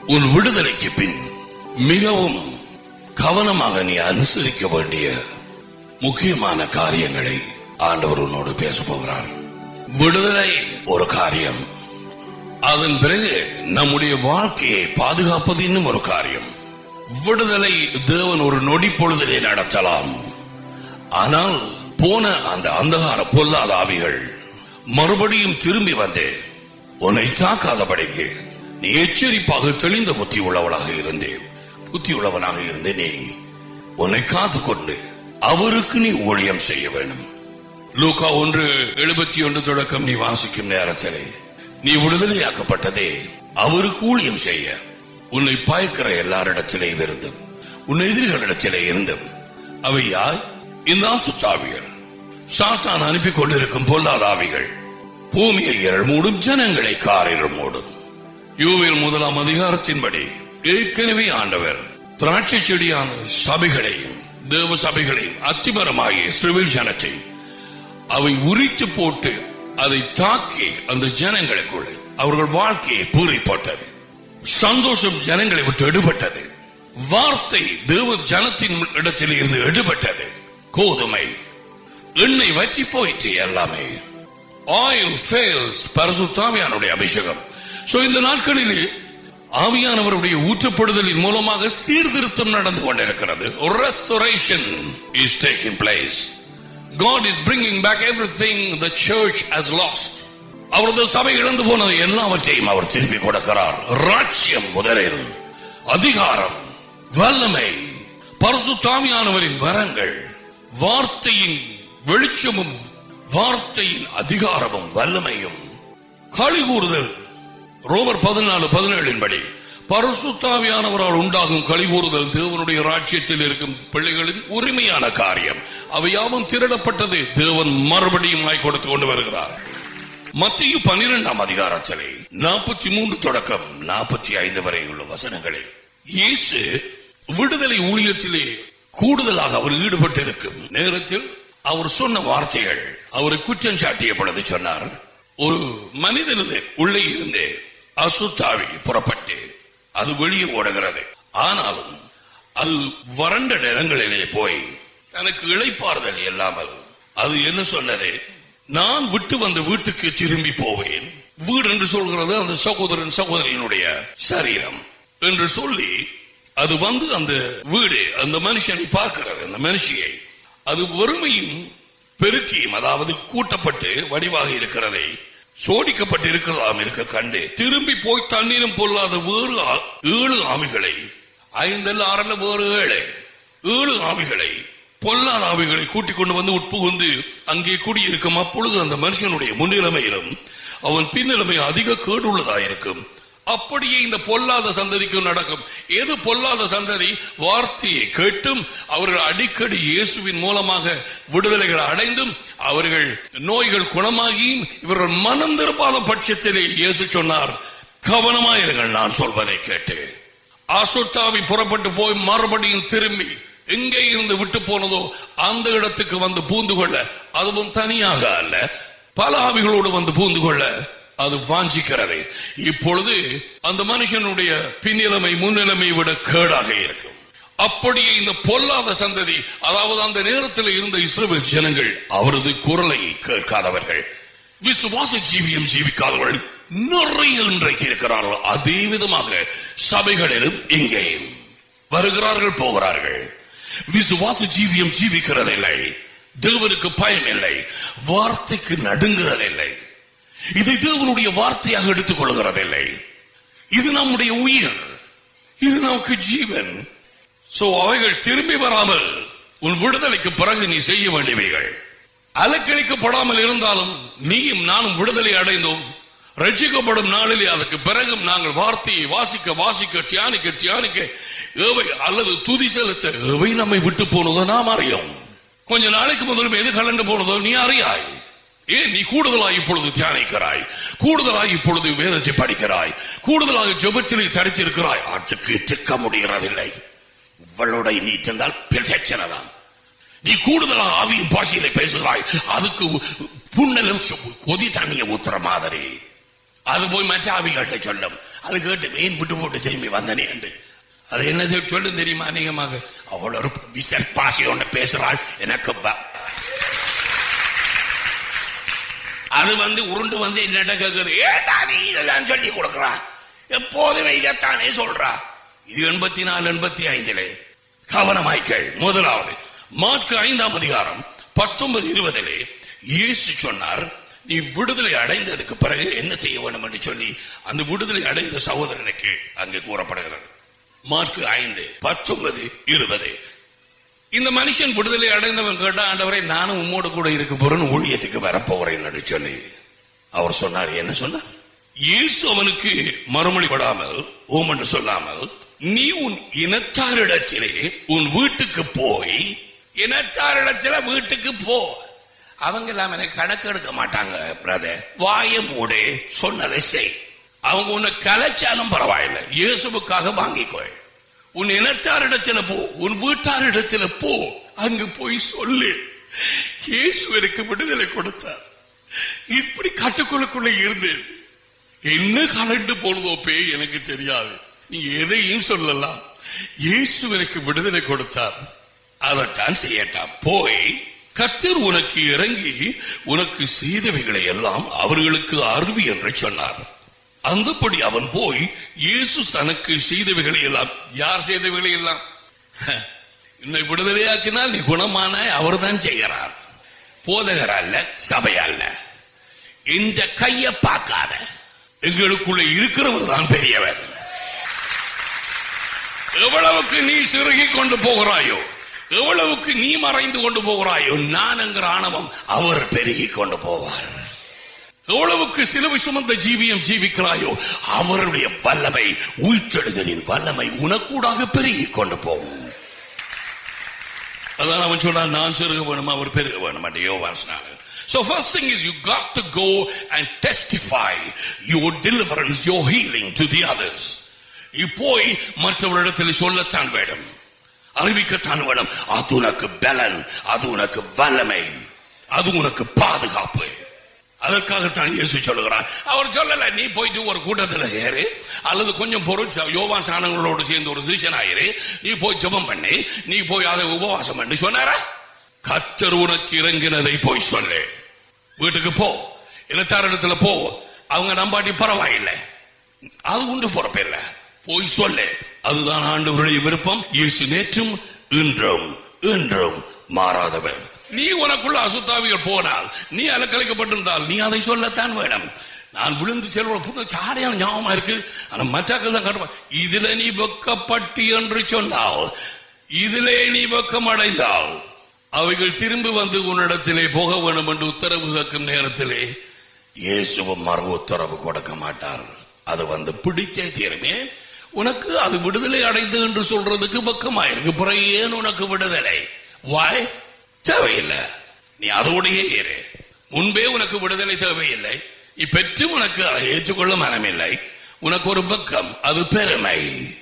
உன் விடுதலைக்கு பின் மிகவும் கவனமாக நீ அனுசரிக்க வேண்டிய முக்கியமான காரியங்களை ஆண்டவர் உன்னோடு பேச போகிறார் விடுதலை ஒரு காரியம் அதன் பிறகு நம்முடைய வாழ்க்கையை பாதுகாப்பது இன்னும் ஒரு காரியம் விடுதலை தேவன் ஒரு நொடி பொழுதிலே நடத்தலாம் ஆனால் போன அந்த அந்தகார பொல்லாத ஆவிகள் மறுபடியும் திரும்பி வந்து உன்னை தாக்காதபடிக்கு நீ எச்சரிப்பாக தெளிந்த புத்தி உள்ளவளாக இருந்தேன் புத்தி உள்ளவனாக இருந்து நீ உன்னை காத்துக்கொண்டு அவருக்கு நீ ஊழியம் செய்ய வேண்டும் லூகா ஒன்று எழுபத்தி ஒன்று தொடக்கம் நீ வாசிக்கும் நேரத்திலே நீ விடுதலையாக்கப்பட்டதே அவருக்கு ஊழியம் செய்ய உன்னை பயக்கிற எல்லாரிடத்திலே இருந்தும் உன் எதிரிகளிடத்திலே இருந்தும் அவை யார் இந்த ஆசுத்தாவியர் சாத்தான் அனுப்பி கொண்டிருக்கும் பொல்லாத ஆவிகள் பூமியை இருள் மூடும் ஜனங்களை காரில் மூடும் யூவில் முதலாம் அதிகாரத்தின்படி ஏற்கனவே ஆண்டவர் திராட்சை செடியான சபைகளையும் தேவ சபைகளையும் அத்திமரமாகிய சிறுவில் ஜனத்தை அவை உரித்து போட்டு அதை தாக்கி அந்த ஜனங்களுக்குள்ளே அவர்கள் வாழ்க்கையை பூரி போட்டது சந்தோஷம் ஜனங்களை விட்டு எடுபட்டது வார்த்தை தேவ ஜனத்தின் இடத்தில் இருந்து எடுபட்டது கோதுமை எண்ணெய் வற்றி போயிற்று எல்லாமே ஆயில் ஃபேல்ஸ் பரசுத்தாமியானுடைய அபிஷேகம் சோ இந்த நாட்களிலே ஆவியானவருடைய ஊற்றப்படுதலின் மூலமாக சீர்திருத்தம் நடந்து கொண்டிருக்கிறது restoration is taking place God is bringing back everything the church has lost. அவரது சபை இழந்து போன எல்லாவற்றையும் அவர் திருப்பி கொடுக்கிறார் ராட்சியம் முதலில் அதிகாரம் வல்லமை பரசுத்தாமியானவரின் வரங்கள் வார்த்தையின் வெளிச்சமும் வார்த்தையின் அதிகாரமும் வல்லமையும் களிகூறுதல் ரோமர் பதினாலு பதினேழின் படி பரசுத்தாவியானவரால் உண்டாகும் கழிகூறுதல் தேவனுடைய ராஜ்யத்தில் இருக்கும் பிள்ளைகளின் உரிமையான காரியம் அவையாவும் திருடப்பட்டது தேவன் மறுபடியும் ஆய் கொடுத்து கொண்டு வருகிறார் மத்திய பனிரெண்டாம் அதிகாரத்திலே நாற்பத்தி மூன்று தொடக்கம் நாற்பத்தி ஐந்து வரை உள்ள வசனங்களில் இயேசு விடுதலை ஊழியத்திலே கூடுதலாக அவர் ஈடுபட்டிருக்கும் நேரத்தில் அவர் சொன்ன வார்த்தைகள் அவரை குற்றம் சாட்டிய பொழுது சொன்னார் ஒரு மனிதனது உள்ளே இருந்தே அசுத்தாவி புறப்பட்டு அது வெளியே ஓடுகிறது ஆனாலும் அது வறண்ட நிலங்களிலே போய் எனக்கு இழைப்பாறுதல் இல்லாமல் அது என்ன சொன்னது நான் விட்டு வந்த வீட்டுக்கு திரும்பி போவேன் வீடு என்று சொல்கிறது அந்த சகோதரன் சகோதரியினுடைய சரீரம் என்று சொல்லி அது வந்து அந்த வீடு அந்த மனுஷனை பார்க்கிறது அந்த மனுஷியை அது வறுமையும் பெருக்கியும் அதாவது கூட்டப்பட்டு வடிவாக இருக்கிறதை சோடிக்கப்பட்டு இருக்கலாம் இருக்க கண்டு திரும்பி போய் தண்ணீரும் பொல்லாத வேறு ஆ- ஏழு ஆவிகளை ஐந்தல்ல ஆறல்ல வேறு ஏழு ஏழு ஆவிகளை பொல்லாத ஆவிகளை கூட்டிக் கொண்டு வந்து உட்புகுந்து அங்கே கூடியிருக்கும் அப்பொழுது அந்த மனுஷனுடைய முன்னிலைமையிலும் அவன் பின்னிலைமை அதிக கேடுள்ளதாயிருக்கும் அப்படியே இந்த பொல்லாத சந்ததிக்கும் நடக்கும் எது பொல்லாத சந்ததி வார்த்தையை கேட்டும் அவர்கள் அடிக்கடி இயேசுவின் மூலமாக விடுதலைகள் அடைந்தும் அவர்கள் நோய்கள் குணமாகியும் இவர்கள் மனம் திரும்பாத பட்சத்திலே இயேசு சொன்னார் கவனமாயிருங்கள் நான் சொல்வதை கேட்டு அசுத்தாவி புறப்பட்டு போய் மறுபடியும் திரும்பி எங்கே இருந்து விட்டு போனதோ அந்த இடத்துக்கு வந்து பூந்து கொள்ள அதுவும் தனியாக அல்ல பல ஆவிகளோடு வந்து பூந்து கொள்ள அது வாஞ்சிக்கிறது இப்பொழுது அந்த மனுஷனுடைய பின்னிலைமை முன்னிலைமை விட கேடாக இருக்கும் அப்படியே இந்த பொல்லாத சந்ததி அதாவது அந்த நேரத்தில் இருந்த இஸ்ரவேல் ஜனங்கள் அவரது குரலை கேட்காதவர்கள் விசுவாச ஜீவியம் ஜீவிக்காதவர்கள் நிறைய இன்றைக்கு இருக்கிறார்கள் அதே விதமாக சபைகளிலும் இங்கேயும் வருகிறார்கள் போகிறார்கள் விசுவாச ஜீவியம் ஜீவிக்கிறதில்லை தேவனுக்கு பயம் இல்லை வார்த்தைக்கு நடுங்குறதில்லை இதை தேவனுடைய வார்த்தையாக எடுத்துக் கொள்கிறதில்லை இது நம்முடைய உயிர் இது நமக்கு ஜீவன் சோ அவைகள் திரும்பி வராமல் உன் விடுதலைக்கு பிறகு நீ செய்ய வேண்டியவைகள் அலக்களிக்கப்படாமல் இருந்தாலும் நீயும் நானும் விடுதலை அடைந்தோம் ரட்சிக்கப்படும் நாளிலே அதுக்கு பிறகும் நாங்கள் வார்த்தையை வாசிக்க வாசிக்க தியானிக்க தியானிக்க ஏவை அல்லது துதி செலுத்த எவை நம்மை விட்டு போனதோ நாம் அறியோம் கொஞ்ச நாளைக்கு முதலும் எது கலந்து போனதோ நீ அறியாய் ஏன் நீ கூடுதலாய் இப்பொழுது தியானிக்கிறாய் கூடுதலாய் இப்பொழுது வேதத்தை படிக்கிறாய் கூடுதலாக ஜெபத்திலே தரித்திருக்கிறாய் ஆற்றுக்கு திக்க முடிகிறதில்லை இவளோட நீ தந்தால் பிரச்சனைதான் நீ கூடுதலாக ஆவியின் பாஷையில பேசுகிறாய் அதுக்கு புண்ணலும் கொதி தண்ணிய ஊத்துற மாதிரி அது போய் மற்ற ஆவிகள்கிட்ட சொல்லும் அது கேட்டு மீன் விட்டு போட்டு திரும்பி வந்தனே என்று அது என்னது சொல்லும் தெரியுமா அதிகமாக அவள் ஒரு விசல் பாசி ஒன்று பேசுறாள் எனக்கு ப- அது வந்து உருண்டு வந்து என்னட்ட கேக்குது ஏண்டா நீ இதெல்லாம் சொல்லி கொடுக்கறா எப்போதுமே இதைத்தானே சொல்றா இது எண்பத்தி நாலு எண்பத்தி ஐந்திலே கவனமாய்கள் முதலாவது மார்க்கு ஐந்தாம் அதிகாரம் பத்தொன்பது இருபதிலே இயேசு சொன்னார் நீ விடுதலை அடைந்ததுக்கு பிறகு என்ன செய்ய வேண்டும் என்று சொல்லி அந்த விடுதலை அடைந்த சகோதரனுக்கு அங்கே கூறப்படுகிறது மார்க்கு ஐந்து பத்தொன்பது இருபது இந்த மனுஷன் விடுதலை அடைந்தவன் கேட்டா ஆண்டவரை நானும் உம்மோடு கூட இருக்க போறேன் ஊழியத்துக்கு வரப்போகிறேன் என்று சொல்லி அவர் சொன்னார் என்ன சொன்னார் இயேசு அவனுக்கு மறுமொழி படாமல் ஓம் என்று சொல்லாமல் நீ உன் இனத்தாரிடத்திலே உன் வீட்டுக்கு போய் இனத்தாரிடத்தில வீட்டுக்கு போ அவங்க எல்லாம் எனக்கு கணக்கு எடுக்க மாட்டாங்க பிரதர் வாய மூடு சொன்னதை செய் அவங்க உன்னை கலைச்சாலும் பரவாயில்லை இயேசுவுக்காக வாங்கிக்கோ உன் இனத்தாரிடத்துல போ உன் வீட்டாரிடத்துல போ அங்கு போய் சொல்லு இயேசு எனக்கு விடுதலை கொடுத்தார் இப்படி கட்டுக்குள்ளுக்குள்ள இருந்தேன் என்ன கலண்டு போனதோ பேய் எனக்கு தெரியாது நீ எதையும் சொல்லலாம் இயேசு எனக்கு விடுதலை கொடுத்தார் அதைத்தான் செய்யட்டாம் போய் கத்தர் உனக்கு இறங்கி உனக்கு செய்தவைகளை எல்லாம் அவர்களுக்கு அருவி என்று சொன்னார் அந்தபடி அவன் போய் இயேசு தனக்கு செய்தவைகளை எல்லாம் யார் செய்தவைகளை எல்லாம் என்னை விடுதலையாக்கினால் நீ குணமான அவர்தான் செய்கிறார் போதகர் அல்ல சபை அல்ல இந்த கைய பார்க்காத எங்களுக்குள்ள இருக்கிறவர் தான் பெரியவர் எவ்வளவுக்கு நீ சிறுகி கொண்டு போகிறாயோ எவ்வளவுக்கு நீ மறைந்து கொண்டு போகிறாயோ நான் என்கிற ஆணவம் அவர் பெருகி கொண்டு போவார் எவ்வளவுக்கு சிலுவை சுமந்த ஜீவியம் ஜீவிக்கிறாயோ அவருடைய வல்லமை உயிர்த்தெழுதலின் வல்லமை உனக்கூடாக பெருகி கொண்டு போகும் அதான் அவன் சொல்றான் நான் சிறுக வேணும் அவர் பெருக வேணும் என்று யோவான் சொன்னாங்க So first thing is you got to go and testify your deliverance, your healing to the others. நீ போய் மற்றவரிடத்தில் சொல்லத்தான் வேணும் அறிவிக்கத்தான் வேணும் அது உனக்கு பலன் அது உனக்கு வல்லமை அது உனக்கு பாதுகாப்பு அதற்காகத்தான் இயேசு சொல்லுகிறார் அவர் சொல்லல நீ போயிட்டு ஒரு கூட்டத்தில் சேரு அல்லது கொஞ்சம் பொருள் யோவான் சாணங்களோடு சேர்ந்து ஒரு சீசன் ஆயிரு நீ போய் ஜெபம் பண்ணி நீ போய் அதை உபவாசம் பண்ணி சொன்னாரா கத்தர் உனக்கு இறங்கினதை போய் சொல்லு வீட்டுக்கு போ இனத்தாரிடத்துல போ அவங்க நம்பாட்டி பரவாயில்லை அது உண்டு பொறுப்பில்லை போய் சொல்லு அதுதான் ஆண்டவருடைய விருப்பம் இயேசு நேற்றும் இன்றும் இன்றும் மாறாதவர் நீ உனக்குள்ள அசுத்தாவிகள் போனால் நீ அலக்கழிக்கப்பட்டிருந்தால் நீ அதை சொல்லத்தான் வேணும் நான் விழுந்து செல்வ புண்ணு சாடையான ஞாபகமா இருக்கு ஆனா மற்றாக்கள் தான் காட்டுவா இதுல நீ வெக்கப்பட்டி என்று சொன்னால் இதிலே நீ வெக்கம் அடைந்தால் அவைகள் திரும்பி வந்து உன்னிடத்திலே போக வேணும் என்று உத்தரவு கேட்கும் நேரத்திலே இயேசுவும் மறு உத்தரவு கொடுக்க மாட்டார் அது வந்து பிடித்தே தீருமே உனக்கு அது விடுதலை அடைந்து என்று சொல்றதுக்கு பக்கமாயிருக்கு பிறகு ஏன் உனக்கு விடுதலை வாய் தேவையில்லை நீ அதோடையே இரு முன்பே உனக்கு விடுதலை தேவையில்லை நீ பெற்று உனக்கு அதை ஏற்றுக்கொள்ள மனமில்லை உனக்கு ஒரு பக்கம் அது பெருமை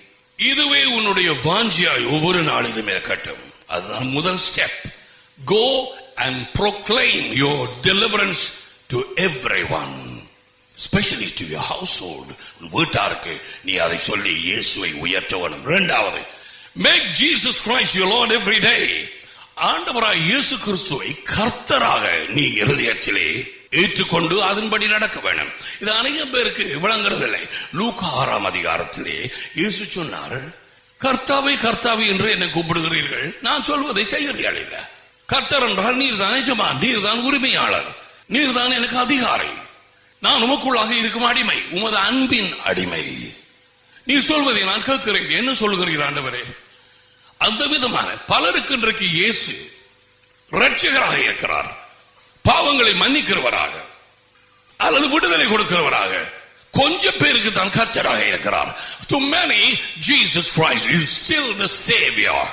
இதுவே உன்னுடைய வாஞ்சியாய் ஒவ்வொரு நாளிலும் இருக்கட்டும் அதுதான் முதல் step go and proclaim your deliverance to everyone especially to your household உன் வீட்டாருக்கு நீ அதை சொல்லி இயேசுவை உயர்த்த வேணும் இரண்டாவது make Jesus Christ your Lord every day ஆண்டவராய் இயேசு கிறிஸ்துவை கர்த்தராக நீ இருதயத்திலே ஏற்றுக்கொண்டு அதன்படி நடக்க வேணும் இது அநேக பேருக்கு விளங்குறதில்லை லூக்கா ஆறாம் அதிகாரத்திலே இயேசு சொன்னார் கர்த்தாவை கர்த்தாவை என்று என்னை கூப்பிடுகிறீர்கள் நான் சொல்வதை செய்கிறீர்கள் இல்ல கர்த்தர் என்றால் நீர் தான் எஜமான் நீர் தான் உரிமையாளர் நீர் தான் எனக்கு அதிகாரி நான் உமக்குள்ளாக இருக்கும் அடிமை உமது அன்பின் அடிமை நீர் சொல்வதை நான் கேட்கிறேன் என்ன சொல்கிறீர் ஆண்டவரே அந்த விதமான பலருக்கு இன்றைக்கு இயேசு ரட்சகராக இருக்கிறார் பாவங்களை மன்னிக்கிறவராக அல்லது விடுதலை கொடுக்கிறவராக கொஞ்சம் பேருக்கு தான் கர்த்தராக இருக்கிறார் to many Jesus Christ is still the savior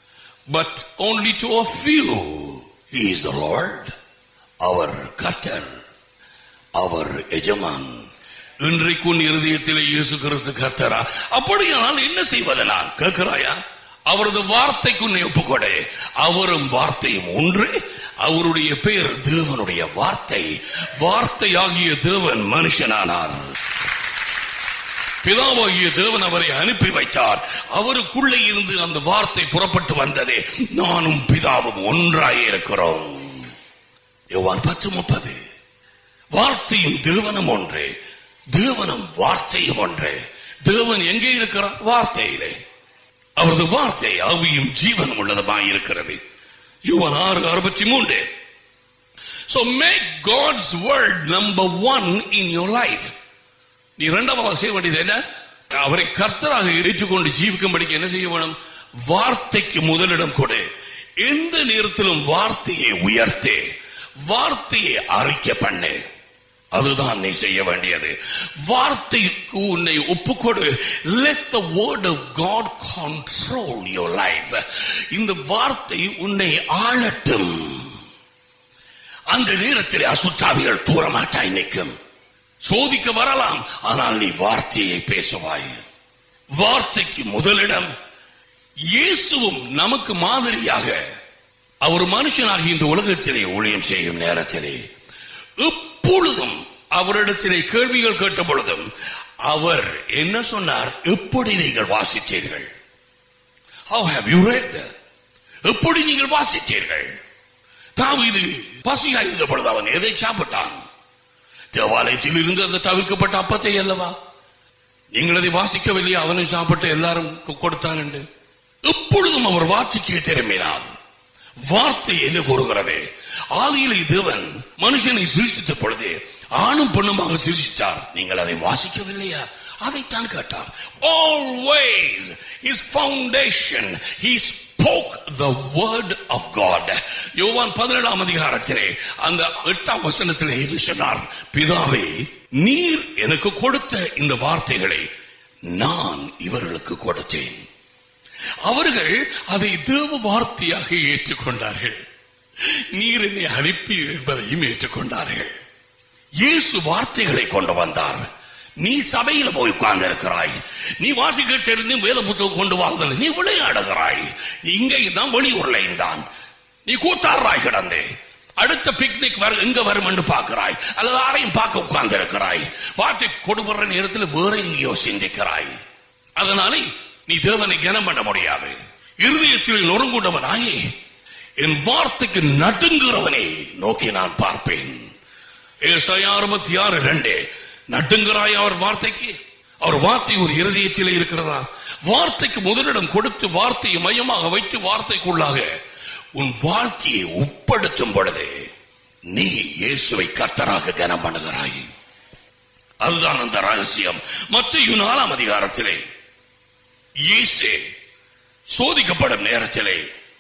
but only to a few he is the Lord அவர் கர்த்தர் அவர் எஜமான் இன்றைக்கு உன் இருதயத்திலே இயேசு கிறிஸ்து கர்த்தரா அப்படியானால் என்ன செய்வது நான் கேட்கிறாயா அவரது வார்த்தைக்கு உன்னை ஒப்புக்கொடு அவரும் வார்த்தையும் ஒன்று அவருடைய பெயர் தேவனுடைய வார்த்தை வார்த்தையாகிய தேவன் மனுஷனானார் பிதாவாகிய தேவன் அவரை அனுப்பி வைத்தார் அவருக்குள்ளே இருந்து அந்த வார்த்தை புறப்பட்டு வந்ததே நானும் பிதாவும் ஒன்றாய் இருக்கிறோம் யோவான் பத்து முப்பது வார்த்தையும் தேவனும் ஒன்றே தேவனும் வார்த்தையும் ஒன்றே தேவன் எங்கே இருக்கிறார் வார்த்தையிலே அவரது வார்த்தை அவியும் ஜீவனும் உள்ளதுமாய் இருக்கிறது யுவன் ஆறு அறுபத்தி மூன்று So make God's word number one in your life. நீ இரண்டாவது செய்ய வேண்டியது என்ன அவரை கர்த்தராக ஏற்றுக்கொண்டு ஜீவிக்கும்படிக்கு என்ன செய்ய வேணும் வார்த்தைக்கு முதலிடம் கொடு எந்த நேரத்திலும் வார்த்தையை உயர்த்தே வார்த்தையை அறிக்கை பண்ணு அதுதான் நீ செய்ய வேண்டியது வார்த்தைக்கு உன்னை ஒப்புக்கொடு let the word of God control your life இந்த வார்த்தை உன்னை ஆளட்டும் அந்த நேரத்தில் அசுத்தாவிகள் தூரமாட்டாய் நிற்கும் சோதிக்க வரலாம் ஆனால் நீ வார்த்தையை பேசுவாய் வார்த்தைக்கு முதலிடம் இயேசுவும் நமக்கு மாதிரியாக அவர் மனுஷனாகி இந்த உலகத்திலே ஊழியம் செய்யும் நேரத்திலே எப்பொழுதும் அவரிடத்திலே கேள்விகள் கேட்ட பொழுதும் அவர் என்ன சொன்னார் எப்படி நீங்கள் வாசித்தீர்கள் How have you read? எப்படி நீங்கள் வாசித்தீர்கள் தாவீது பசியாக இருந்த பொழுது அவன் எதை சாப்பிட்டான் தேவாலயத்தில் இருந்து அந்த தவிர்க்கப்பட்ட அப்பத்தை அல்லவா நீங்கள் அதை வாசிக்கவில்லையா அவனை சாப்பிட்டு எல்லாரும் கொ- கொடுத்தான் என்று எப்பொழுதும் அவர் வார்த்தைக்கு திரும்பினார் வார்த்தை எது கூறுகிறது ஆதியிலே தேவன் மனுஷனை சிருஷ்டித்த பொழுது ஆணும் பெண்ணுமாக சிருஷ்டித்தார் நீங்கள் அதை வாசிக்கவில்லையா அதைத்தான் கேட்டார் always is foundation he spoke the word of god யோவான் பதினேழாம் அதிகாரத்திலே அந்த எட்டாம் வசனத்திலே இது சொன்னார் பிதாவே நீர் எனக்கு கொடுத்த இந்த வார்த்தைகளை நான் இவர்களுக்கு கொடுத்தேன் அவர்கள் அதை தேவ வார்த்தையாக ஏற்றுக்கொண்டார்கள் நீர் என்னை அனுப்பி என்பதையும் ஏற்றுக்கொண்டார்கள் இயேசு வார்த்தைகளை கொண்டு வந்தார் நீ சபையில போய் உட்கார்ந்து இருக்கிறாய் நீ வாசிக்க தெரிந்து வேத புத்தகம் கொண்டு வாழ்ந்தல நீ விளையாடுகிறாய் இங்கே தான் வெளியூர்லையும் தான் நீ கூத்தாடுறாய் கிடந்து அடுத்த பிக்னிக் வர எங்க வரும் என்று பார்க்கிறாய் அல்லது யாரையும் பார்க்க உட்கார்ந்து இருக்கிறாய் வார்த்தை கொடுபடுற நேரத்தில் வேற எங்கேயோ சிந்திக்கிறாய் அதனாலே நீ தேவனை கனம் பண்ண முடியாது இருதயத்தில் நொறுங்குண்டவனாயே என் வார்த்தைக்கு நடுங்குறவனை நோக்கி நான் பார்ப்பேன் ஏசாயா அறுபத்தி ஆறு ரெண்டு நடுங்கிறாய் அவர் வார்த்தைக்கு அவர் வார்த்தை ஒரு இருதயத்திலே இருக்கிறதா வார்த்தைக்கு முதலிடம் கொடுத்து வார்த்தையை மையமாக வைத்து வார்த்தைக்குள்ளாக உன் வாழ்க்கையை உட்படுத்தும் பொழுது நீ இயேசுவை கர்த்தராக கனம் பண்ணுகிறாய் அதுதான் அந்த ரகசியம் மத்திய நாலாம் அதிகாரத்திலே இயேசு சோதிக்கப்படும் நேரத்திலே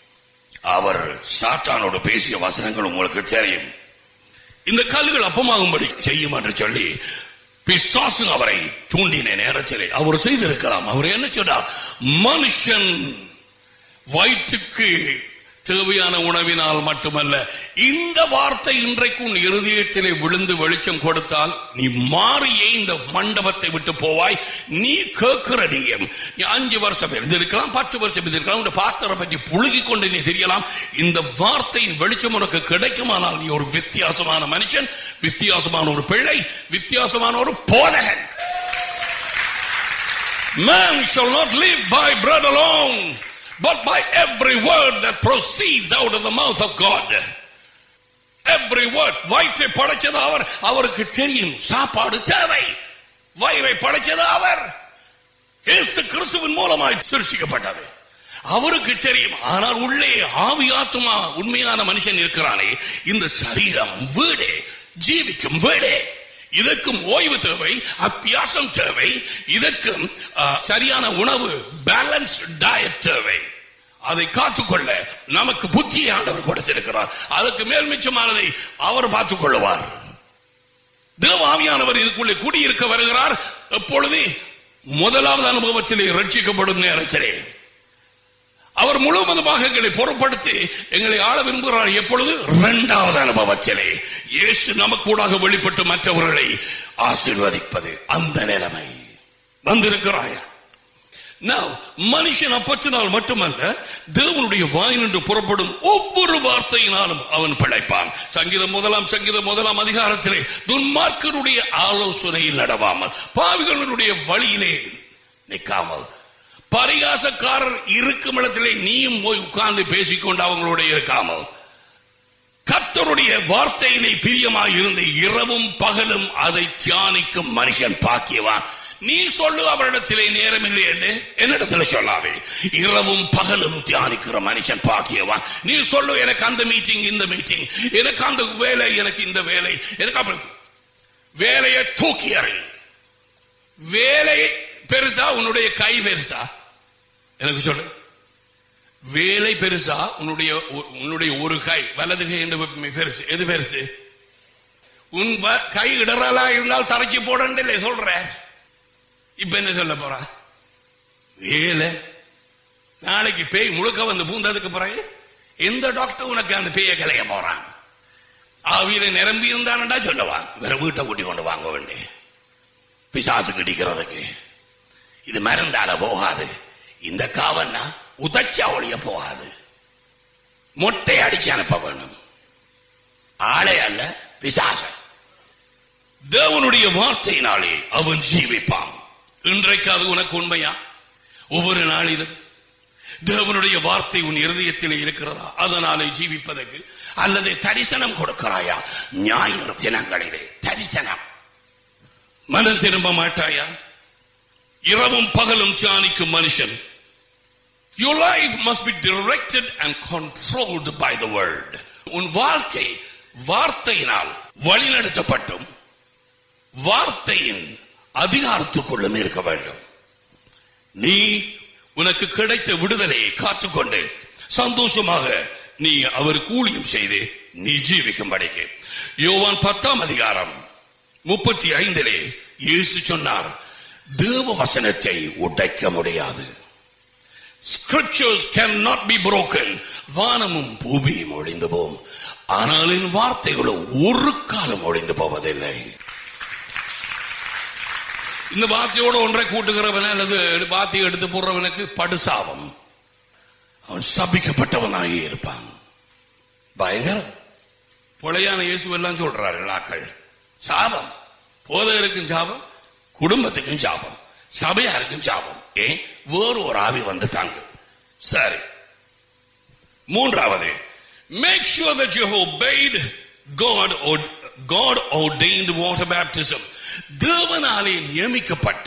அவர் சாத்தானோடு பேசிய வசனங்கள் உங்களுக்கு தெரியும் இந்த கல்லுகள் அப்பமாகும்படி செய்யும் என்று சொல்லி பிசாசு அவரை தூண்டின நேரத்திலே அவர் செய்திருக்கலாம் அவர் என்ன சொன்னார் மனுஷன் வயிற்றுக்கு தேவையான உணவினால் மட்டுமல்ல இந்த வார்த்தை இன்றைக்கு உன் இருதயத்திலே விழுந்து வெளிச்சம் கொடுத்தால் நீ மாறியே இந்த மண்டபத்தை விட்டு போவாய் நீ கேட்கிற நீயம் நீ அஞ்சு வருஷம் இருந்திருக்கலாம் பத்து வருஷம் இருந்திருக்கலாம் உன் பாஸ்டரை பற்றி புழுகி கொண்டு நீ தெரியலாம் இந்த வார்த்தையின் வெளிச்சம் உனக்கு கிடைக்குமானால் நீ ஒரு வித்தியாசமான மனுஷன் வித்தியாசமான ஒரு பிள்ளை வித்தியாசமான ஒரு போதகன் Man shall not live by bread alone, but by every word that proceeds out of the mouth of God. Every word. வயிற்றை படைச்சது அவர் அவருக்கு தெரியும் சாப்பாடு தேவை வயிறை படைச்சது அவர் இயேசு கிறிஸ்துவின் மூலமாய் சிருஷ்டிக்கப்பட்டது அவருக்கு தெரியும் ஆனால் உள்ளே ஆவி ஆத்துமா உண்மையான மனுஷன் இருக்கிறானே இந்த சரீரம் வீடு ஜீவிக்கும் வீடு இதற்கும் ஓய்வு தேவை அப்பியாசம் தேவை இதற்கும் ஆ, சரியான உணவு பேலன்ஸ் டயட் தேவை அதை காத்துக்கொள்ள நமக்கு புத்தியை ஆண்டவர் கொடுத்திருக்கிறார் அதற்கு மேல் மிச்சமானதை அவர் பார்த்துக் கொள்ளுவார் தேவாவியானவர் இதுக்குள்ளே கூடியிருக்க வருகிறார் எப்பொழுது முதலாவது அனுபவத்திலே ரட்சிக்கப்படும் நேரத்திலே அவர் முழுவதுமாக எங்களை பொருட்படுத்தி எங்களை ஆள விரும்புகிறார் எப்பொழுது இரண்டாவது அனுபவத்திலே இயேசு நமக்கூடாக வெளிப்பட்டு மற்றவர்களை ஆசீர்வதிப்பது அந்த நிலைமை வந்திருக்கிறாய் Now, மனுஷன் அப்பத்தினால் மட்டுமல்ல தேவனுடைய வாயினின்று புறப்படும் ஒவ்வொரு வார்த்தையினாலும் அவன் பிழைப்பான் சங்கீதம் முதலாம் சங்கீதம் முதலாம் அதிகாரத்திலே துன்மார்க்கருடைய ஆலோசனையில் நடவாமல் பாவிகளுடைய வழியிலே நிற்காமல் பரிகாசக்காரர் இருக்கும் இடத்திலே நீயும் போய் உட்கார்ந்து பேசிக்கொண்டு அவங்களோட இருக்காமல் கர்த்தருடைய வார்த்தையிலே பிரியமாய் இருந்து இரவும் பகலும் அதை தியானிக்கும் மனுஷன் பாக்கியவான் நீ சொல்லு அவரிடத்திலே நேரம் இல்லை என்று என்னிடத்தில் சொல்லாதே இரவும் பகலும் தியானிக்கிற மனுஷன் பாக்கியவான் நீ சொல்லு எனக்கு அந்த மீட்டிங் இந்த மீட்டிங் எனக்கு அந்த வேலை எனக்கு இந்த வேலை எனக்கு அப்படி வேலையை தூக்கி அறி வேலை பெருசா உன்னுடைய கை பெருசா எனக்கு சொல்லு வேலை பெருசா உன்னுடைய உன்னுடைய ஒரு கை வலது கை என்று பெருசு எது பெருசு உன் வ- கை இடறலா இருந்தால் தரைச்சி போடண்டில்லை சொல்ற இப்ப என்ன சொல்ல போறா வேலை நாளைக்கு பேய் முழுக்க வந்து பூந்ததுக்கு பிறகு எந்த டாக்டர் உனக்கு அந்த பேயை கலைய போறான் ஆவியில நிரம்பி இருந்தான்டா சொல்லுவான் வேற வீட்டை கூட்டி கொண்டு வாங்க வேண்டிய பிசாசு கிடிக்கிறதுக்கு இது மருந்தால போகாது இந்த காவன்னா உதச்சா ஒளிய போகாது மொட்டை அடிச்சு அனுப்ப வேணும் ஆளே அல்ல பிசாச தேவனுடைய வார்த்தையினாலே அவன் ஜீவிப்பான் இன்றைக்கு அது உனக்கு உண்மையா ஒவ்வொரு நாளிலும் தேவனுடைய வார்த்தை உன் இருதயத்திலே இருக்கிறதா அதனாலே ஜீவிப்பதற்கு அல்லது தரிசனம் கொடுக்கிறாயா ஞாயிறு தினங்களிலே தரிசனம் மனம் திரும்ப மாட்டாயா இரவும் பகலும் தியானிக்கும் மனுஷன் Your life must be directed and controlled by the word. உன் வாழ்க்கை வார்த்தையினால் வழிநடத்தப்பட்டும் வார்த்தையின் அதிகாரத்துக்குள்ளும் இருக்க வேண்டும் நீ உனக்கு கிடைத்த விடுதலையை காத்துக்கொண்டு சந்தோஷமாக நீ அவர் கூலியும் செய்து நீ ஜீவிக்கும்படிக்கு யோவான் பத்தாம் அதிகாரம் முப்பத்தி ஐந்திலே இயேசு சொன்னார் தேவ வசனத்தை உடைக்க முடியாது scriptures cannot be broken வானமும் பூமியும் ஒழிந்து போம் ஆனால் என் வார்த்தைகளோ ஒரு காலம் ஒழிந்து போவதில்லை இந்த வார்த்தையோட ஒன்றை கூட்டுகிறவன் அல்லது வார்த்தையை எடுத்து போடுறவனுக்கு படுசாபம் அவன் சபிக்கப்பட்டவனாகி இருப்பான் பயங்கரம் பொழையான இயேசு எல்லாம் சொல்றாரு ஆக்கள் சாபம் போதகருக்கும் சாபம் குடும்பத்துக்கும் சாபம் சபையாருக்கும் சாபம் ஏன் வேறு ஒரு ஆவி வந்து தாங்கு சரி மூன்றாவது make sure that you have obeyed God or God ordained water baptism தேவனாலே நியமிக்கப்பட்ட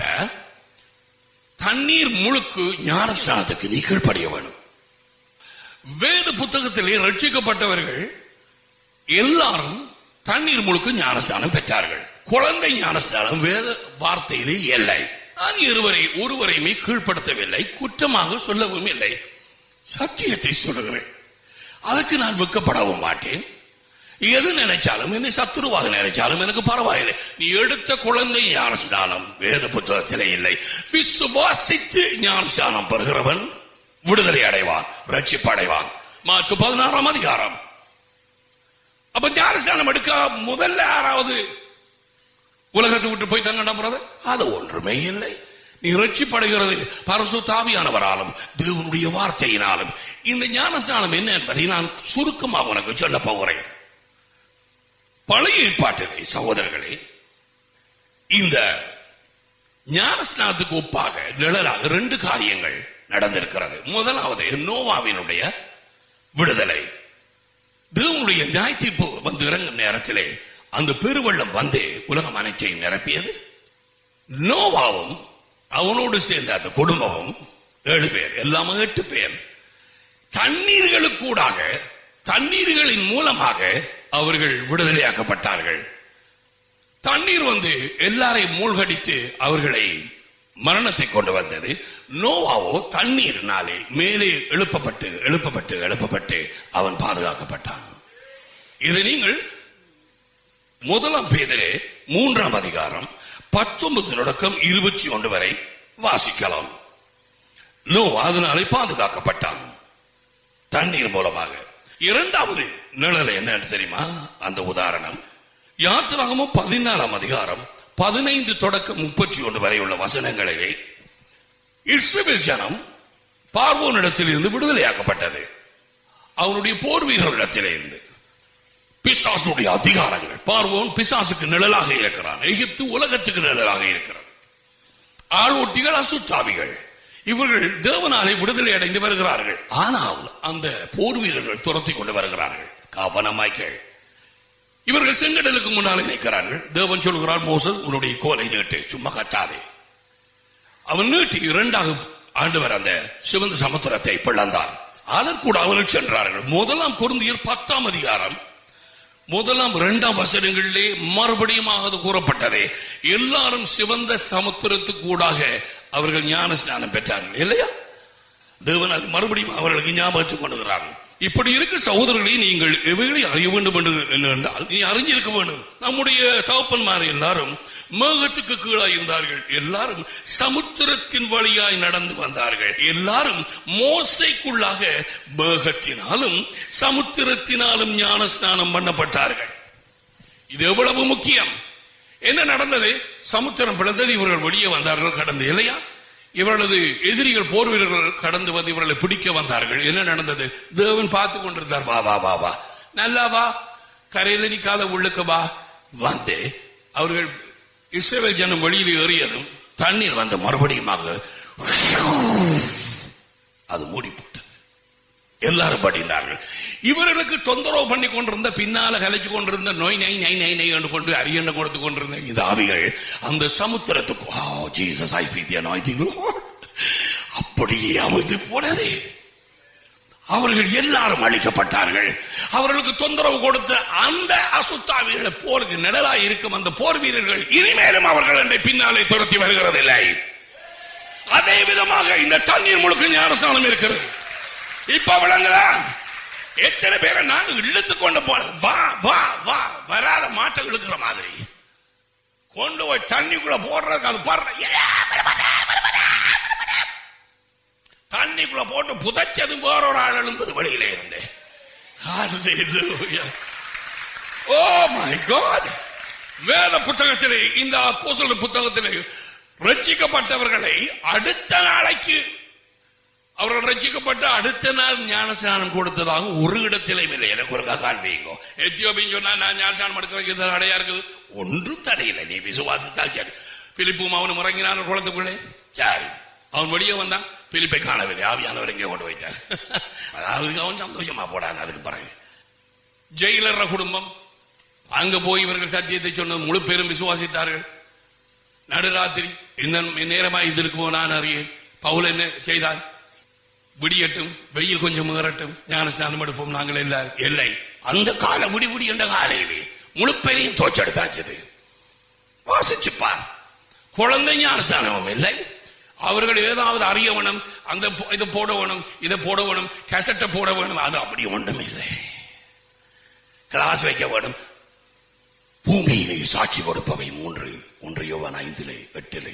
தண்ணீர் முழுக்கு ஞானஸ்தானத்துக்கு நீ கீழ்ப்படிய வேணும் வேத புத்தகத்திலே ரட்சிக்கப்பட்டவர்கள் எல்லாரும் தண்ணீர் முழுக்க ஞானஸ்தானம் பெற்றார்கள் குழந்தை ஞானஸ்தானம் வேத வார்த்தையிலே இல்லை நான் இருவரை ஒருவரையுமே கீழ்ப்படுத்தவில்லை குற்றமாக சொல்லவும் இல்லை சத்தியத்தை சொல்லுகிறேன் அதுக்கு நான் வெக்கப்படவும் மாட்டேன் எது நினைச்சாலும் என்னை சத்துருவாக நினைச்சாலும் எனக்கு பரவாயில்லை நீ எடுத்த குழந்தை ஞானஸ்தானம் வேத புத்தகத்திலே இல்லை விசுவாசித்து ஞானஸ்தானம் பெறுகிறவன் விடுதலை அடைவான் ரட்சிப்பு அடைவான் மார்க்கு பதினாறாம் அதிகாரம் அப்ப ஞானஸ்தானம் எடுக்க முதல்ல யாராவது உலகத்தை விட்டு போயிட்டாங்க பிரதர் அது ஒன்றுமே இல்லை நீ ரட்சிப்படைகிறது பரசு தாவியானவராலும் தேவனுடைய வார்த்தையினாலும் இந்த ஞானஸ்தானம் என்ன என்பதை நான் சுருக்கமாக உனக்கு சொல்ல போகிறேன் பழைய ஏற்பாட்டிலே சகோதரர்களே இந்த ஞானஸ்நானத்துக்கு ஒப்பாக நிழலாக ரெண்டு காரியங்கள் நடந்திருக்கிறது முதலாவது நோவாவினுடைய விடுதலை தேவனுடைய நியாயத்தீர்ப்பு வந்து இறங்கும் நேரத்திலே அந்த பெருவெள்ளம் வந்து உலகம் அனைத்தையும் நிரப்பியது நோவாவும் அவனோடு சேர்ந்த அந்த குடும்பமும் ஏழு பேர் எல்லாமே எட்டு பேர் தண்ணீர்களுக்கூடாக தண்ணீர்களின் மூலமாக அவர்கள் விடுதலையாக்கப்பட்டார்கள் தண்ணீர் வந்து எல்லாரையும் மூழ்கடித்து அவர்களை மரணத்தை கொண்டு வந்தது நோவாவோ தண்ணீர்னாலே மேலே எழுப்பப்பட்டு எழுப்பப்பட்டு எழுப்பப்பட்டு அவன் பாதுகாக்கப்பட்டான் இது நீங்கள் முதலாம் பேதரே மூன்றாம் அதிகாரம் பத்தொன்பது தொடக்கம் இருபத்தி ஒன்று வரை வாசிக்கலாம் நோ அதனாலே பாதுகாக்கப்பட்டான் தண்ணீர் மூலமாக இரண்டாவது நிழல் என்னன்னு தெரியுமா அந்த உதாரணம் யாத்திராகமும் பதினாலாம் அதிகாரம் பதினைந்து தொடக்கம் முப்பத்தி ஒன்று வரை உள்ள வசனங்களிலே இஸ்ரவேல் ஜனம் பார்வோனிடத்தில் இருந்து விடுதலையாக்கப்பட்டது அவனுடைய போர் வீரர்களிடத்திலே இருந்து பிசாசுடைய அதிகாரங்கள் பார்வோன் பிசாசுக்கு நிழலாக இருக்கிறான் எகிப்து உலகத்துக்கு நிழலாக இருக்கிறது ஆளோட்டிகள் அசுத்தாவிகள் இவர்கள் தேவனாலே விடுதலை அடைந்து வருகிறார்கள் ஆனால் அந்த போர் வீரர்கள் துரத்தி கொண்டு வருகிறார்கள் கவனமாய்கள் இவர்கள் செங்கடலுக்கு முன்னாலே நிற்கிறார்கள் தேவன் சொல்கிறார் மோசஸ் உன்னுடைய கோலை நீட்டு சும்மா கத்தாதே அவன் நீட்டி இரண்டாக ஆண்டவர் அந்த சிவந்த சமுத்திரத்தை பிளந்தார் அதற்கூட அவர்கள் சென்றார்கள் முதலாம் குருந்தியர் பத்தாம் அதிகாரம் முதலாம் இரண்டாம் வசனங்களிலே மறுபடியும் அது கூறப்பட்டதே எல்லாரும் சிவந்த சமுத்திரத்துக்கூடாக அவர்கள் ஞான ஸ்நானம் பெற்றார்கள் இல்லையா தேவன் அது மறுபடியும் அவர்களுக்கு ஞாபகத்துக் கொண்டுகிறார்கள் இப்படி இருக்க சகோதரர்களை நீங்கள் எவைகளை அறிய வேண்டும் என்று என்றால் நீ அறிஞ்சிருக்க வேண்டும் நம்முடைய தகப்பன்மார் எல்லாரும் மேகத்துக்கு கீழாய் இருந்தார்கள் எல்லாரும் சமுத்திரத்தின் வழியாய் நடந்து வந்தார்கள் எல்லாரும் மோசைக்குள்ளாக மேகத்தினாலும் சமுத்திரத்தினாலும் ஞான ஸ்நானம் பண்ணப்பட்டார்கள் இது எவ்வளவு முக்கியம் என்ன நடந்தது சமுத்திரம் பிளந்தது இவர்கள் வெளியே வந்தார்கள் கடந்து இல்லையா இவர்களது எதிரிகள் போர் வீரர்கள் கடந்து வந்து இவர்களை பிடிக்க வந்தார்கள் என்ன நடந்தது தேவன் பார்த்து கொண்டிருந்தார் வா வா வா வா நல்லா வா கரையில நிக்காத உள்ளுக்கு வா வந்து அவர்கள் இஸ்ரேல் ஜனம் வெளியில் ஏறியதும் தண்ணீர் வந்த மறுபடியுமாக அது மூடி போட்டது எல்லாரும் படிந்தார்கள் இவர்களுக்கு தொந்தரவு பண்ணி கொண்டிருந்த பின்னால கலைச்சு கொண்டிருந்த நோய் நை நை நை நை என்று கொண்டு அரியண்ண கொடுத்து கொண்டிருந்த இந்த ஆவிகள் அந்த சமுத்திரத்துக்கு oh Jesus I feel the anointing அப்படியே அமைந்து போனது அவர்கள் எல்லாரும் அழிக்கப்பட்டார்கள் அவர்களுக்கு தொந்தரவு கொடுத்த அந்த அசுத்தாவிகளை போருக்கு நிழலாய் இருக்கும் அந்த போர் வீரர்கள் இனிமேலும் அவர்கள் என்னை பின்னாலே துரத்தி வருகிறதில்லை அதே விதமாக இந்த தண்ணீர் முழுக்க ஞானஸ்தானம் இருக்கிறது இப்ப விளங்குதா எத்தனை பேரை நாங்க இழுத்து கொண்டு போனோம் வா வா வா வராத மாட்டை இழுக்கிற மாதிரி கொண்டு போய் தண்ணிக்குள்ள போடுறதுக்கு அது பாடுற தண்ணிக்குள்ள போட்டு புதைச்சது போற ஒரு ஆள் எழுந்தது வெளியில இருந்து ஓ மை காட் வேத புத்தகத்திலே இந்த அப்போஸ்தலர் புத்தகத்திலே ரட்சிக்கப்பட்டவர்களை அடுத்த நாளைக்கு அவர்கள் ரட்சிக்கப்பட்ட அடுத்த நாள் ஞானஸ்நானம் கொடுத்ததாக ஒரு இடத்திலும் இல்லை எனக்கு ஒரு காண்பீங்க எத்தியோபின்னு சொன்னா நான் ஞானஸ்நானம் எடுக்கிறதுக்கு இது தடையா இருக்குது ஒன்றும் தடையில்லை நீ விசுவாசித்தால் சரி பிலிப்பும் அவனும் இறங்கினான் குளத்துக்குள்ளே சரி அவன் வெளியே வந்தான் பிலிப்பை காணவில்லை ஆவியானவர் எங்கே கொண்டு போயிட்டார் அதாவது அவன் சந்தோஷமா போடான் அதுக்கு பிறகு ஜெயிலர் குடும்பம் அங்க போய் இவர்கள் சத்தியத்தை சொன்ன முழு பேரும் விசுவாசித்தார்கள் நடுராத்திரி இந்த நேரமா இதற்கு போனான் அறியேன் பவுல் என்ன செய்தான் விடியட்டும் வெயில் கொஞ்சம் ஏறட்டும் ஞானஸ்தானம் எடுப்போம் நாங்கள் எல்லாரும் இல்லை அந்த கால விடி விடி என்ற காலையிலே முழு பேரையும் தோச்செடுத்தாச்சது வாசிச்சுப்பார் குழந்தை ஞானஸ்தானமும் இல்லை அவர்கள் ஏதாவது அறிய வேணும் அந்த பொ- இதை போட வேணும் இதை போட வேணும் கேசட்டை போட வேணும் அது அப்படி ஒன்றும் இல்லை கிளாஸ் வைக்க வேணும் பூமியிலே சாட்சி கொடுப்பவை மூன்று ஒன்று யோவான் ஐந்திலே எட்டிலே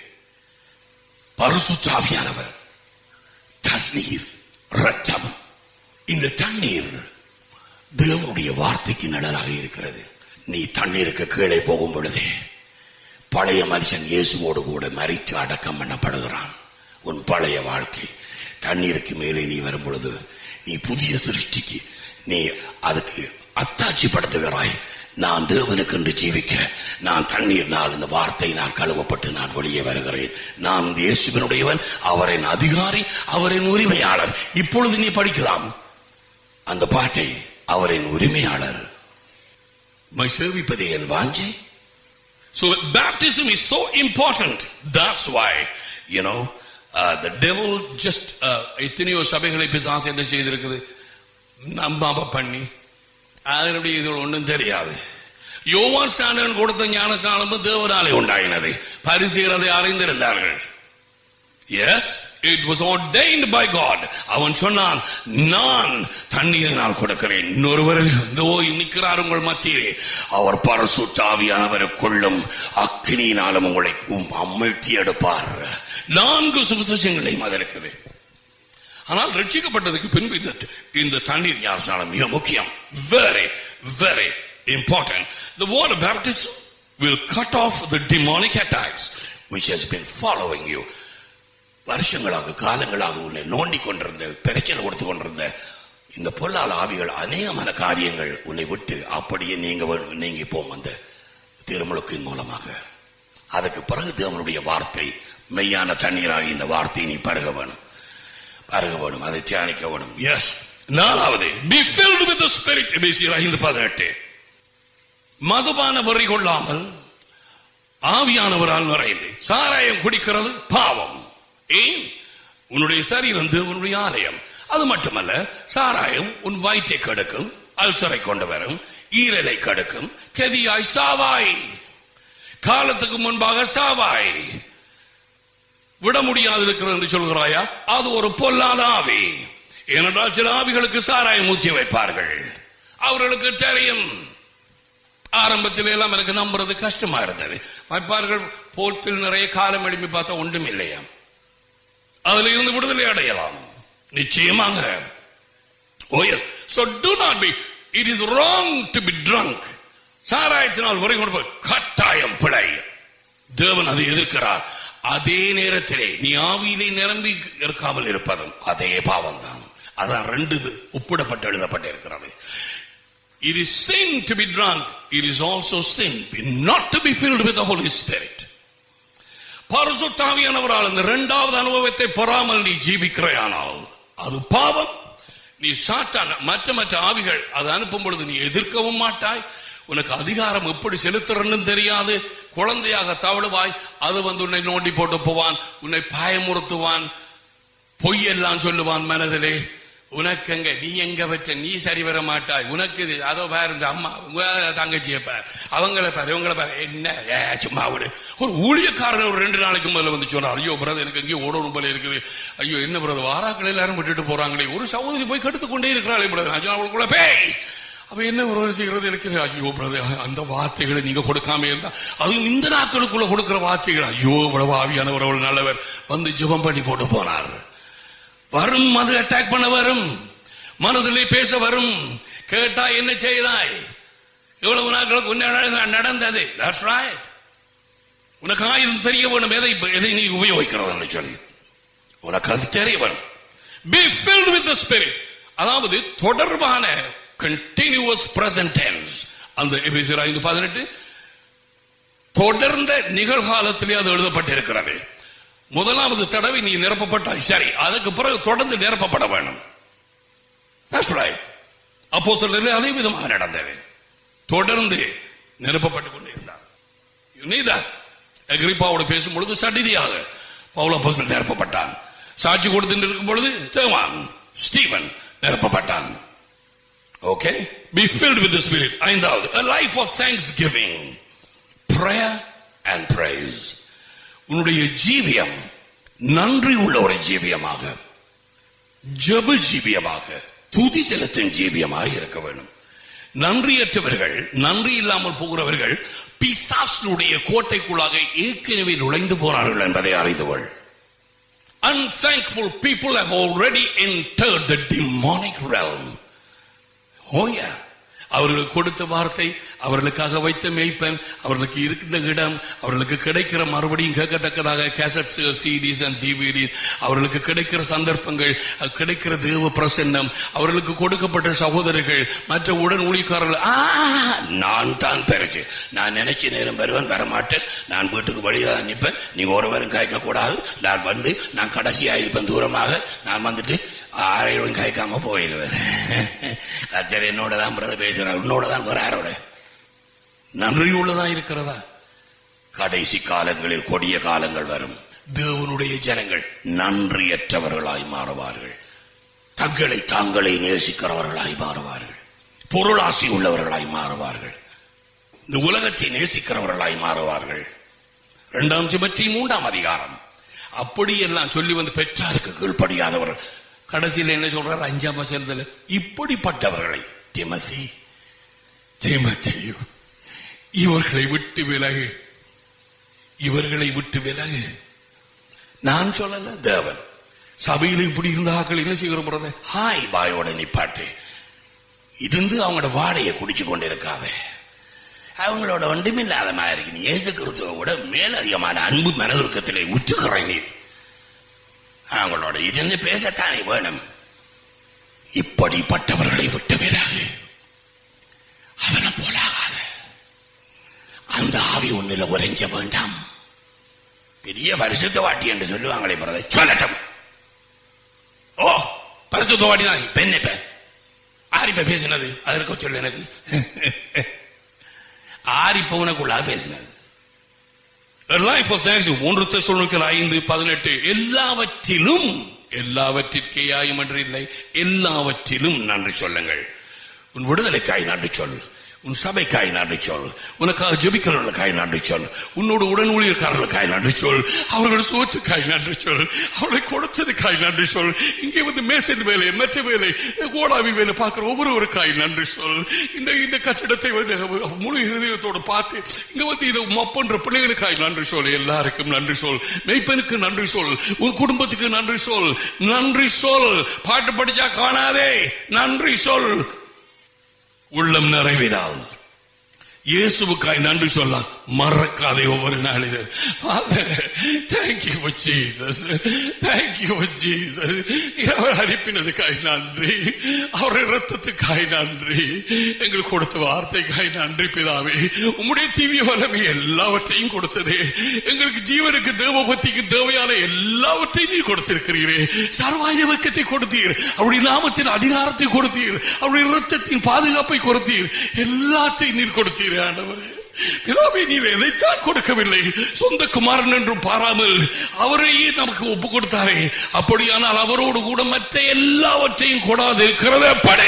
பரிசுத்தாவியானவர் தண்ணீர் ரத்தம் இந்த தண்ணீர் தேவனுடைய வார்த்தைக்கு நிழலாக இருக்கிறது நீ தண்ணீருக்கு கீழே போகும் பொழுதே பழைய மனுஷன் இயேசுவோடு கூட மறித்து அடக்கம் பண்ணப்படுகிறான் உன் பழைய வாழ்க்கை தண்ணீருக்கு மேலே நீ வரும் பொழுது நீ புதிய சிருஷ்டிக்கு நீ அதுக்கு அத்தாட்சிப்படுத்துகிறாய் நான் தேவனுக்கு என்று ஜீவிக்க நான் தண்ணீர்னால் இந்த வார்த்தை நான் கழுவப்பட்டு நான் வெளியே வருகிறேன் நான் இயேசுவினுடையவன் அவரின் அதிகாரி அவரின் உரிமையாளர் இப்பொழுது நீ படிக்கலாம் அந்த பாட்டை அவரின் உரிமையாளர் மை சேவிப்பதே என் வாஞ்சை So baptism is so important. That's why, you know, uh, the devil just uh, எத்தனையோ சபைகளை பிசாசு என்ன செய்திருக்குது நம்பாம பண்ணி அதனுடைய இது ஒன்றும் தெரியாது யோவான் ஸ்நானன் கொடுத்த ஞான ஸ்நானமும் தேவனாலே உண்டாயினது பரிசீர் அதை அறிந்திருந்தார்கள் yes it was ordained by God அவன் சொன்னான் நான் தண்ணீரினால் கொடுக்கிறேன் இன்னொருவர் இதோ நிற்கிறார் உங்கள் மத்தியிலே அவர் பரசுத்தாவியானவருக்குள்ளும் அக்னியினாலும் உங்களை உம் அமிழ்த்தி எடுப்பார் நான்கு சுவிசேஷங்களையும் அது இருக்குது ஆனால் ரட்சிக்கப்பட்டதுக்கு பின்பு இந்த இந்த தண்ணீர் ஞானஸ்நானம் மிக முக்கியம் very very important the water baptism will cut off the demonic attacks which has been following you வருஷங்களாக காலங்களாக உன்னை நோண்டி கொண்டிருந்த பிரச்சனை கொடுத்து கொண்டிருந்த இந்த பொல்லாத ஆவிகள் அநேகமான காரியங்கள் உன்னை விட்டு அப்படியே நீங்க வே- நீங்கி போம் அந்த திருமுழுக்கின் மூலமாக அதுக்கு பிறகு தேவனுடைய வார்த்தை மெய்யான தண்ணீராகி இந்த வார்த்தையை நீ பருக வேணும் பருக வேணும் அதை தியானிக்க வேணும் எஸ் நாலாவது be filled with the spirit எபேசியர் ஐந்து பதினெட்டு மதுபான வரி கொள்ளாமல் ஆவியானவரால் நிறைந்து சாராயம் குடிக்கிறது பாவம் ஏன் உன்னுடைய சரீரம் தேவனுடைய ஆலயம் அது மட்டுமல்ல சாராயம் உன் வயிற்றை கெடுக்கும் அல்சரை கொண்டு வரும் ஈரலை கெடுக்கும் கெதியாய் சாவாய் காலத்துக்கு முன்பாக சாவாய் விட முடியாது இருக்கிறது என்று சொல்கிறாயா அது ஒரு பொல்லாத ஆவி ஏனென்றால் சில ஆவிகளுக்கு சாராயம் ஊற்றி வைப்பார்கள் அவர்களுக்கு தெரியும் ஆரம்பத்தில் எல்லாம் எனக்கு நம்புறது கஷ்டமா இருந்தது வைப்பார்கள் போட்டில் நிறைய காலம் எழுப்பி பார்த்தா ஒன்றும் இல்லையா அதுல இருந்து விடுதலை அடையலாம் நிச்சயமாக Oh yes. So do not be. It is wrong to be drunk. சாராயத்தினால் உரை கொண்டு போய் கட்டாயம் பிழை தேவன் அதை எதிர்க்கிறார் அதே நேரத்திலே நீ ஆவியிலே நிரம்பி இருக்காமல் இருப்பதும் அதே பாவம்தான் அதான் ரெண்டு ஒப்பிடப்பட்டு எழுதப்பட்டிருக்கிறது It is sin to be drunk. It is also sin not to be filled with the Holy Spirit. பரிசுத்தாவியானவரால் இந்த இரண்டாவது அனுபவத்தை பெறாமல் நீ ஜீவிக்கிறாயானால் அது பாவம் நீ சாத்தான் மற்ற மற்ற ஆவிகள் அதை அனுப்பும் பொழுது நீ எதிர்க்கவும் மாட்டாய் உனக்கு அதிகாரம் எப்படி செலுத்துறன்னு தெரியாது குழந்தையாக தவழுவாய் அது வந்து உன்னை நோண்டி போட்டு போவான் உன்னை பயமுறுத்துவான் பொய்யெல்லாம் சொல்லுவான் மனதிலே உனக்கு எங்க நீ எங்க வச்ச நீ சரி வர மாட்டாய் உனக்கு இது அதோ பாரு இந்த அம்மா உங்க தங்கச்சியை பார் அவங்கள பாரு இவங்கள பாரு என்ன ஏ, சும்மா விடு ஒரு ஊழியக்காரன் ஒரு ரெண்டு நாளைக்கு முதல்ல வந்து சொன்னார் ஐயோ பிரதர் எனக்கு எங்கேயோ ஓடணும் போல இருக்குது ஐயோ என்ன பிரதர் வாராக்கள் எல்லாரும் விட்டுட்டு போறாங்களே ஒரு சகோதரி போய் கெடுத்து கொண்டே இருக்கிறாளே பிரதர் நான் அவளுக்குள்ள பேய் அப்ப என்ன பிரதர் செய்கிறது எனக்கு ஐயோ பிரதர் அந்த வார்த்தைகளை நீங்க கொடுக்காம இருந்தா அதுவும் இந்த நாட்களுக்குள்ள கொடுக்கிற வார்த்தைகள் ஐயோ இவ்வளவு ஆவியானவர் அவ்வளவு நல்லவர் வந்து ஜெபம் பண்ணி போட்டு போனார் வரும் அது அட்டாக் பண்ண வரும் மனதிலே பேச வரும் கேட்டா என்ன செய்தாய் எவ்வளவு நாட்களுக்கு முன்னாடி நடந்தது தட்ஸ் ரைட் உனக்கு ஆயுதம் தெரிய வேணும் எதை எதை நீ உபயோகிக்கிறதுன்னு சொல்லி உனக்கு அது தெரிய வேணும் be filled with the spirit அதாவது தொடர்பான கண்டினியூஸ் பிரசன்ட் டென்ஸ் அந்த எபேசியர் ஐந்து பதினெட்டு தொடர்ந்த நிகழ்காலத்திலே அது எழுதப்பட்டிருக்கிறது முதலாவது தடவை நீ நிரப்பப்பட்டாய் சரி அதுக்கு பிறகு தொடர்ந்து நிரப்பப்பட வேண்டும் That's right. அப்போஸ்தலரிலே அதே விதமாக நடந்தது தொடர்ந்து நிரப்பப்பட்டுக் கொண்டே இருந்தார் You need that. அகிரிப்பாவோடு பேசும் பொழுது சடிதியாக பவுல அப்போஸ்தலன் நிரப்பப்பட்டான் சாட்சி கொடுத்து இருக்கும் பொழுது தேவான் ஸ்டீவன் நிரப்பப்பட்டான் okay be filled with the spirit ஐந்தாவது a life of thanksgiving prayer and praise உன்னுடைய ஜீவியம் நன்றி உள்ள ஒரு ஜீவியமாக ஜெப ஜீவியமாக துதி செலுத்தும் ஜீவியமாக இருக்க வேண்டும் நன்றியற்றவர்கள் நன்றி இல்லாமல் போகிறவர்கள் பிசாசுடைய கோட்டைக்குள்ளாக ஏற்கனவே நுழைந்து போனார்கள் என்பதை அறிந்து கொள் Unthankful people have already entered the demonic realm. Oh yeah. அவர்களுக்கு கொடுத்த வார்த்தை அவர்களுக்காக வைத்த மேய்ப்பன் அவர்களுக்கு இருந்த இடம் அவர்களுக்கு கிடைக்கிற மறுபடியும் கேட்கத்தக்கதாக கேசட்ஸ் சிடிஸ் அண்ட் டிவிடிஸ் அவர்களுக்கு கிடைக்கிற சந்தர்ப்பங்கள் அஹ், கிடைக்கிற தேவ பிரசன்னம் அவர்களுக்கு கொடுக்கப்பட்ட சகோதரர்கள் மற்ற உடன் ஊழியக்காரர்கள் "ஆ, நான் தான் பெருச்சு நான் நினைச்ச நேரம் வருவேன் வரமாட்டேன் நான் வீட்டுக்கு வழியாக நிற்பேன் நீங்க ஒருவரும் கேட்க கூடாது நான் வந்து நான் கடைசியா இருப்பேன் தூரமாக நான் வந்துட்டு ஆரையும் கேட்காம போயிடுவேன் கச்சர் என்னோட தான் பிரதர் பேசுறார் உன்னோட தான் வராரோட நன்றி உள்ளதா இருக்கிறதா கடைசி காலங்களில் கொடிய காலங்கள் வரும் தேவனுடைய ஜனங்கள் நன்றியற்றவர்களாய் மாறுவார்கள் தங்களை தாங்களை நேசிக்கிறவர்களாய் மாறுவார்கள் பொருளாசி உள்ளவர்களாய் மாறுவார்கள் இந்த உலகத்தை நேசிக்கிறவர்களாய் மாறுவார்கள் இரண்டாம் சிமத்தி மூன்றாம் அதிகாரம் அப்படியெல்லாம் சொல்லி வந்து பெற்றாருக்கு கீழ்ப்படியாதவர் கடைசியில் என்ன சொல்றார் அஞ்சாம் வசனத்தில் இப்படிப்பட்டவர்களை திமசி திமத்தியோ இவர்களை விட்டு விலகு இவர்களை விட்டு விலகு நான் சொல்லல தேவன் சபையில் இப்படி இருந்த ஆக்கள் என்ன செய்கிறோம் brother? ஹாய் பாயோட நிப்பாட்டு இருந்து அவங்களோட வாடையை குடிச்சு கொண்டு இருக்காத அவங்களோட ஒன்றுமில்லாத மாதிரி நீ இயேசு கிறிஸ்துவ விட மேலதிகமான அன்பு மனதுருக்கத்திலே உற்றுக்கிறேன் நீ அவங்களோட இருந்து பேசத்தானே வேணும் இப்படிப்பட்டவர்களை விட்டு விடாது அவனை போலாகாத அந்த ஆவி ஒன்னில உறைஞ்ச வேண்டாம் பெரிய பரிசுத்த வாட்டி என்று சொல்லுவாங்களே பிரதர் சொல்லட்டும் ஓ பரிசுத்த வாட்டி தான் இப்ப என்ன இப்ப ஆர் இப்ப பேசினது அதற்கு சொல்லு எனக்கு ஆர் இப்ப உனக்குள்ளா பேசினது லைஃப் ஆஃப் தேங்க்ஸ் மூன்று தெசலோனிக்கர் ஐந்து பதினெட்டு எல்லாவற்றிலும் எல்லாவற்றிற்கேயாயும் என்று இல்லை எல்லாவற்றிலும் நன்றி சொல்லுங்கள் உன் விடுதலைக்காய் நன்றி சொல் உன் சபைக்காய் நன்றி சொல் உனக்காக ஜெபிக்கிறவர்களுக்காய் நன்றி சொல் உன்னோட உடன் ஊழியர்காரர்களுக்காய் நன்றி சொல் அவர்கள் சோற்றுக்காய் நன்றி சொல் அவளை கொடுத்ததுக்காய் நன்றி சொல் இங்கே வந்து மேசன் வேலை மற்ற வேலை கோடாவி வேலை பார்க்கிற ஒவ்வொருவருக்காய் நன்றி சொல் இந்த இந்த கட்டிடத்தை வந்து முழு ஹிருதயத்தோடு பார்த்து இங்க வந்து இதை மப்பன்ற பிள்ளைகளுக்காய் நன்றி சொல் எல்லாருக்கும் நன்றி சொல் மெய்ப்பனுக்கு நன்றி சொல் உன் குடும்பத்துக்கு நன்றி சொல் நன்றி சொல் பாட்டு படிச்சா காணாதே நன்றி சொல் உள்ளம் நிறைவிடால் இயேசுவுக்காய் நன்றி சொல்ல மறக்காதே ஒவ்வொரு நாளிலும் thank you for Jesus thank you for Jesus அவர் அனுப்பினதுக்காய் நன்றி அவருடைய ரத்தத்துக்காய் நன்றி எங்களுக்கு கொடுத்த வார்த்தைக்காய் நன்றி பிதாவே உம்முடைய திவ்ய வல்லமை எல்லாவற்றையும் கொடுத்ததே எங்களுக்கு ஜீவனுக்கு தேவ பக்திக்கு தேவையான எல்லாவற்றையும் நீ கொடுத்திருக்கிறீரே சர்வாயுத வக்கத்தை கொடுத்தீர் அவருடைய நாமத்தின் அதிகாரத்தை கொடுத்தீர் அவருடைய ரத்தத்தின் பாதுகாப்பை கொடுத்தீர் எல்லாத்தையும் நீர் கொடுத்தீர் ஆண்டவரே பிதாவே நீர் எதைத்தான் கொடுக்கவில்லை சொந்த குமாரன் என்றும் பாராமல் அவரையே நமக்கு ஒப்பு கொடுத்தாரே அப்படியானால் அவரோடு கூட மற்ற எல்லாவற்றையும் கொடாது இருக்கிறது எப்படி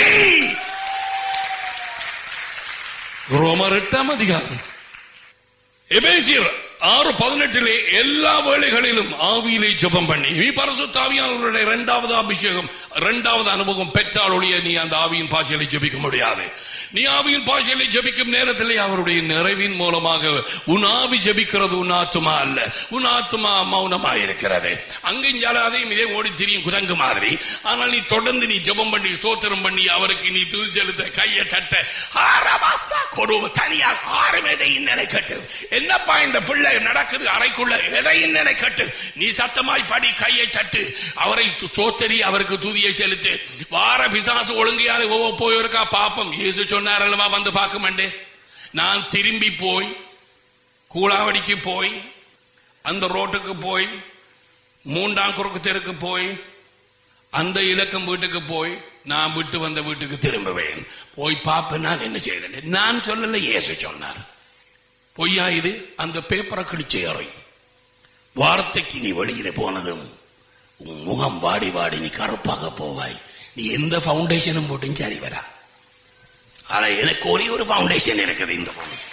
ரோமர் எட்டாம் அதிகாரம் எபேசியர் ஆறு பதினெட்டிலே எல்லா வேளைகளிலும் ஆவியிலே ஜெபம் பண்ணி நீ பரசுத்தாவியானவருடைய இரண்டாவது அபிஷேகம் இரண்டாவது அனுபவம் பெற்றாலொழிய நீ அந்த ஆவியின் பாஷையில ஜெபிக்க முடியாது நீ ஆவியின் பாஷையில ஜெபிக்கும் நேரத்திலே அவருடைய நிறைவின் மூலமாக உன் ஆவி ஜெபிக்கிறது உன் ஆத்துமா அல்ல உன் ஆத்துமா மௌனமா இருக்கிறது அங்கேயும் அதையும் இதே ஓடி திரியும் குரங்கு மாதிரி ஆனால் நீ தொடர்ந்து நீ ஜெபம் பண்ணி ஸ்தோத்திரம் பண்ணி அவருக்கு நீ துதி செலுத்த கையை தட்ட ஆரவாசா கொடுவ தனியா ஆறும் எதையும் நினைக்கட்டு என்னப்பா இந்த பிள்ளை நடக்குது அறைக்குள்ள எதையும் நினைக்கட்டு நீ சத்தமாய் படி கையை தட்டு அவரை சோத்தரி அவருக்கு துதியை செலுத்து வார பிசாசு ஒழுங்கையாரு ஓ போயிருக்கா பாப்பம் இயேசு சொன்னார் அல்லவா வந்து பார்க்க மாட்டே நான் திரும்பி போய் கூழாவடிக்கு போய் அந்த ரோட்டுக்கு போய் மூன்றாம் குறுக்கு தெருக்கு போய் அந்த இலக்கம் வீட்டுக்கு போய் நான் விட்டு வந்த வீட்டுக்கு திரும்புவேன் போய் பார்ப்பேன் நான் என்ன செய்தேன் நான் சொல்லல இயேசு சொன்னார் பொய்யா இது அந்த பேப்பரை கிழிச்சு அறை வார்த்தைக்கு நீ வெளியில போனதும் உன் முகம் வாடி வாடி நீ கருப்பாக போவாய் நீ எந்த பவுண்டேஷனும் போட்டும் சரி வரா ஆனா எனக்கு ஒரே ஒரு பவுண்டேஷன் இருக்குது இந்த foundation.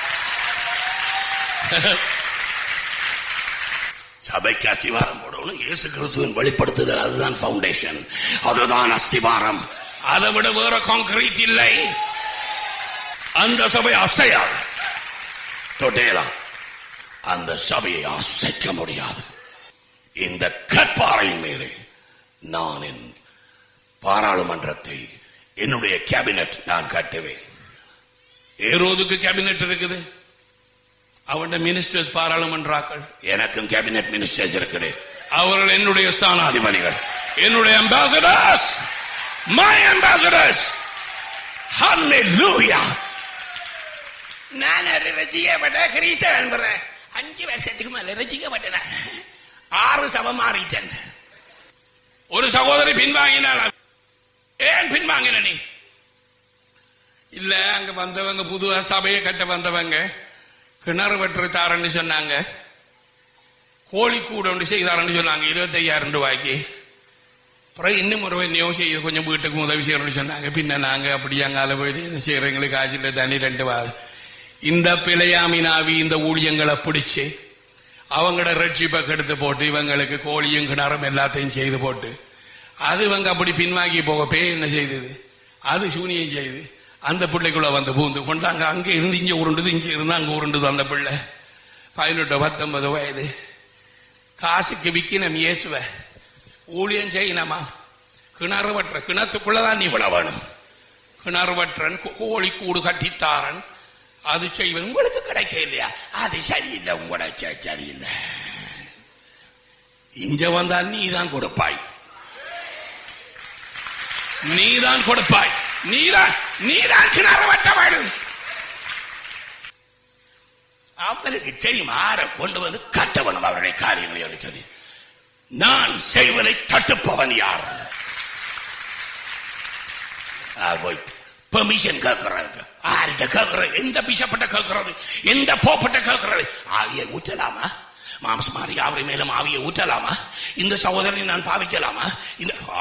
சபைக்கு அஸ்திவாரம் போடணும் இயேசு கிறிஸ்துவின் வெளிப்படுத்துதல் அதுதான் பவுண்டேஷன் அதுதான் அஸ்திவாரம் அதை விட வேற கான்கிரீட் இல்லை அந்த சபை அசையாது தொட்டேலாம் அந்த சபையை அசைக்க முடியாது இந்த கற்பாறையின் மீது நான் என் பாராளுமன்றத்தை என்னுடைய கேபினட் நான் கட்டுவேன் ஏரோதுக்கு கேபினட் இருக்குது அவருடைய மினிஸ்டர்ஸ் பாராளுமன்றாக்கள் எனக்கும் கேபினட் மினிஸ்டர்ஸ் இருக்குது அவர்கள் என்னுடைய ஸ்தானாதிபதிகள் என்னுடைய அம்பாசடர்ஸ் மை அம்பாசடர்ஸ் ஹalleluya நான் ஒரு ரசிக்கப்பட்ட கிறிஸ்தவன் பிரதர். அஞ்சு வருஷத்துக்கு மேல ரசிக்கப்பட்டேன் ஆறு சபை மாறிட்டேன் ஒரு சகோதரி பின்வாங்கினாள் ஏன் பின்வாங்கின நீ இல்ல அங்க வந்தவங்க புது சபையை கட்ட வந்தவங்க கிணறு வெட்டுற தாரன்னு சொன்னாங்க கோழி கூட ஒன்று செய்தாரன்னு சொன்னாங்க இருபத்தையாயிரம் ரூபாய்க்கு அப்புறம் இன்னும் ஒரு என்னையோ செய்ய கொஞ்சம் வீட்டுக்கு உதவி செய்யணும்னு சொன்னாங்க பின்ன நாங்க அப்படி அங்கால போயிட்டு இந்த செய்யறவங்களுக்கு காசில தண்ணி ரெண்டு வா இந்த பிழையாமினாவி இந்த ஊழியங்களை பிடிச்சு அவங்களோட ரட்சிப்பை கெடுத்து போட்டு இவங்களுக்கு கோழியும் கிணறும் எல்லாத்தையும் செய்து போட்டு அது இவங்க அப்படி பின்வாங்கி போக பேய் என்ன செய்தது அது சூனியம் செய்து அந்த பிள்ளைக்குள்ள வந்து பூந்து கொண்டாங்க அங்க இருந்து இங்க உருண்டுது இங்க இருந்து அங்க உருண்டுது அந்த பிள்ளை பதினெட்டு பத்தொன்பது வயது காசுக்கு விக்கினம் இயேசுவ ஊழியம் செய்யணுமா கிணறு வற்ற கிணத்துக்குள்ளதான் நீ விட வேணும் கிணறு வற்றன் கோழி கூடு கட்டித்தாரன் அது செய்வது உங்களுக்கு கிடைக்க இல்லையா அது சரியில்லை உங்களோட ச- சரியில்லை இங்க வந்தால் நீதான் கொடுப்பாய் நீதான் கொடுப்பாய் நீதான் நீதான் கிணறு வெட்ட வேண்டும் அவருக்கு தெரியும் ஆற கொண்டு வந்து கட்டவனும் அவருடைய காரியங்களை என்று சொல்லி நான் செய்வதை தட்டுப்பவன் யார் ஆ, போய் பெர்மிஷன் கேட்கறாங்க ஆர்கிட்ட கேட்கறது எந்த பிஷப்பிட்ட கேட்கறது எந்த போப்பிட்ட கேட்கறது ஆவியை ஊற்றலாமா மாம்சமாரி அவரை மேலும் ஆவியை ஊற்றலாமா இந்த சகோதரனை நான் பாவிக்கலாமா இந்த ஆ.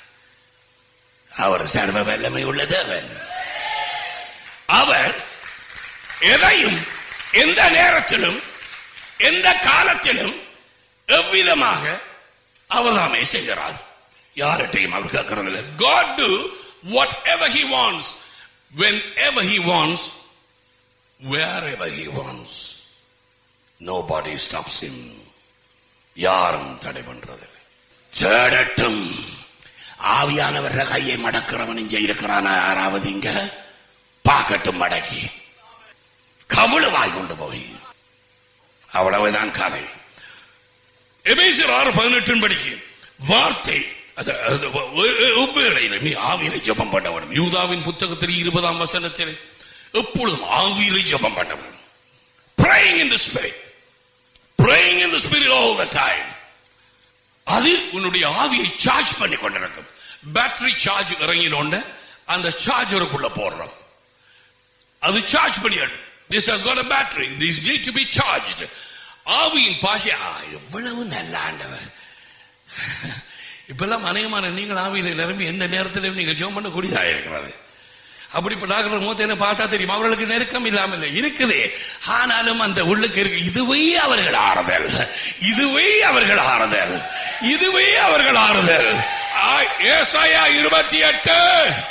அவர் சர்வ வல்லமை உள்ள தேவன் அவர் எதையும் எந்த நேரத்திலும் எந்த காலத்திலும் எவ்விதமாக அவதாமே செய்கிறார் யார்கிட்டையும் அவர் கேட்கறது இல்லை God do whatever he wants whenever he wants wherever he wants nobody stops him யாரும் தடை பண்றது இல்லை. தேடட்டும் ஆவியானவர் கையை மடக்கிறவன் இங்க இருக்கிறானா யாராவது இங்க பார்க்கட்டும் மடக்கி கவளவாய் கொண்டு போய் அவ்வளவுதான் கதை எபேசியர் ஆறு பதினெட்டின் படிக்கு வார்த்தை அது- அது ஒ- ஒவ்வேளையில நீ ஆவியிலை ஜெபம் பண்ண வேண்டும் யூதாவின் புத்தகத்தில் இருபதாம் வசனத்தில் எப்பொழுதும் ஆவியிலை ஜெபம் பண்ண வேண்டும் praying in the spirit praying in the spirit all the time அது உன்னுடைய ஆவியை சார்ஜ் பண்ணி கொண்டிருக்கும் பேட்டரி சார்ஜ் இறங்கினோண்ட அந்த சார்ஜருக்குள்ள போடுறோம் அது சார்ஜ் பண்ணிடணும் this has got a battery this need to be charged ஆவியின் பாஷை ஆ, எவ்வளவு நல்ல ஆண்டவர் இப்பெல்லாம் அநேகமான நீங்கள் ஆவியில நிரம்பி எந்த நேரத்திலும் நீங்கள் ஜெபம் பண்ண கூடியதா இருக்கிறது அப்படிப்பட்ட ஆகிற மூத்த என்ன பார்த்தா தெரியும் அவர்களுக்கு நெருக்கம் இல்லாமல் இல்லை இருக்குது ஆனாலும் அந்த உள்ளுக்கு இருக்கு இதுவே அவர்கள் ஆறுதல் இதுவே அவர்கள் ஆறுதல் இதுவே அவர்கள் ஆறுதல் ஆ, ஏசாயா இருபத்தி எட்டு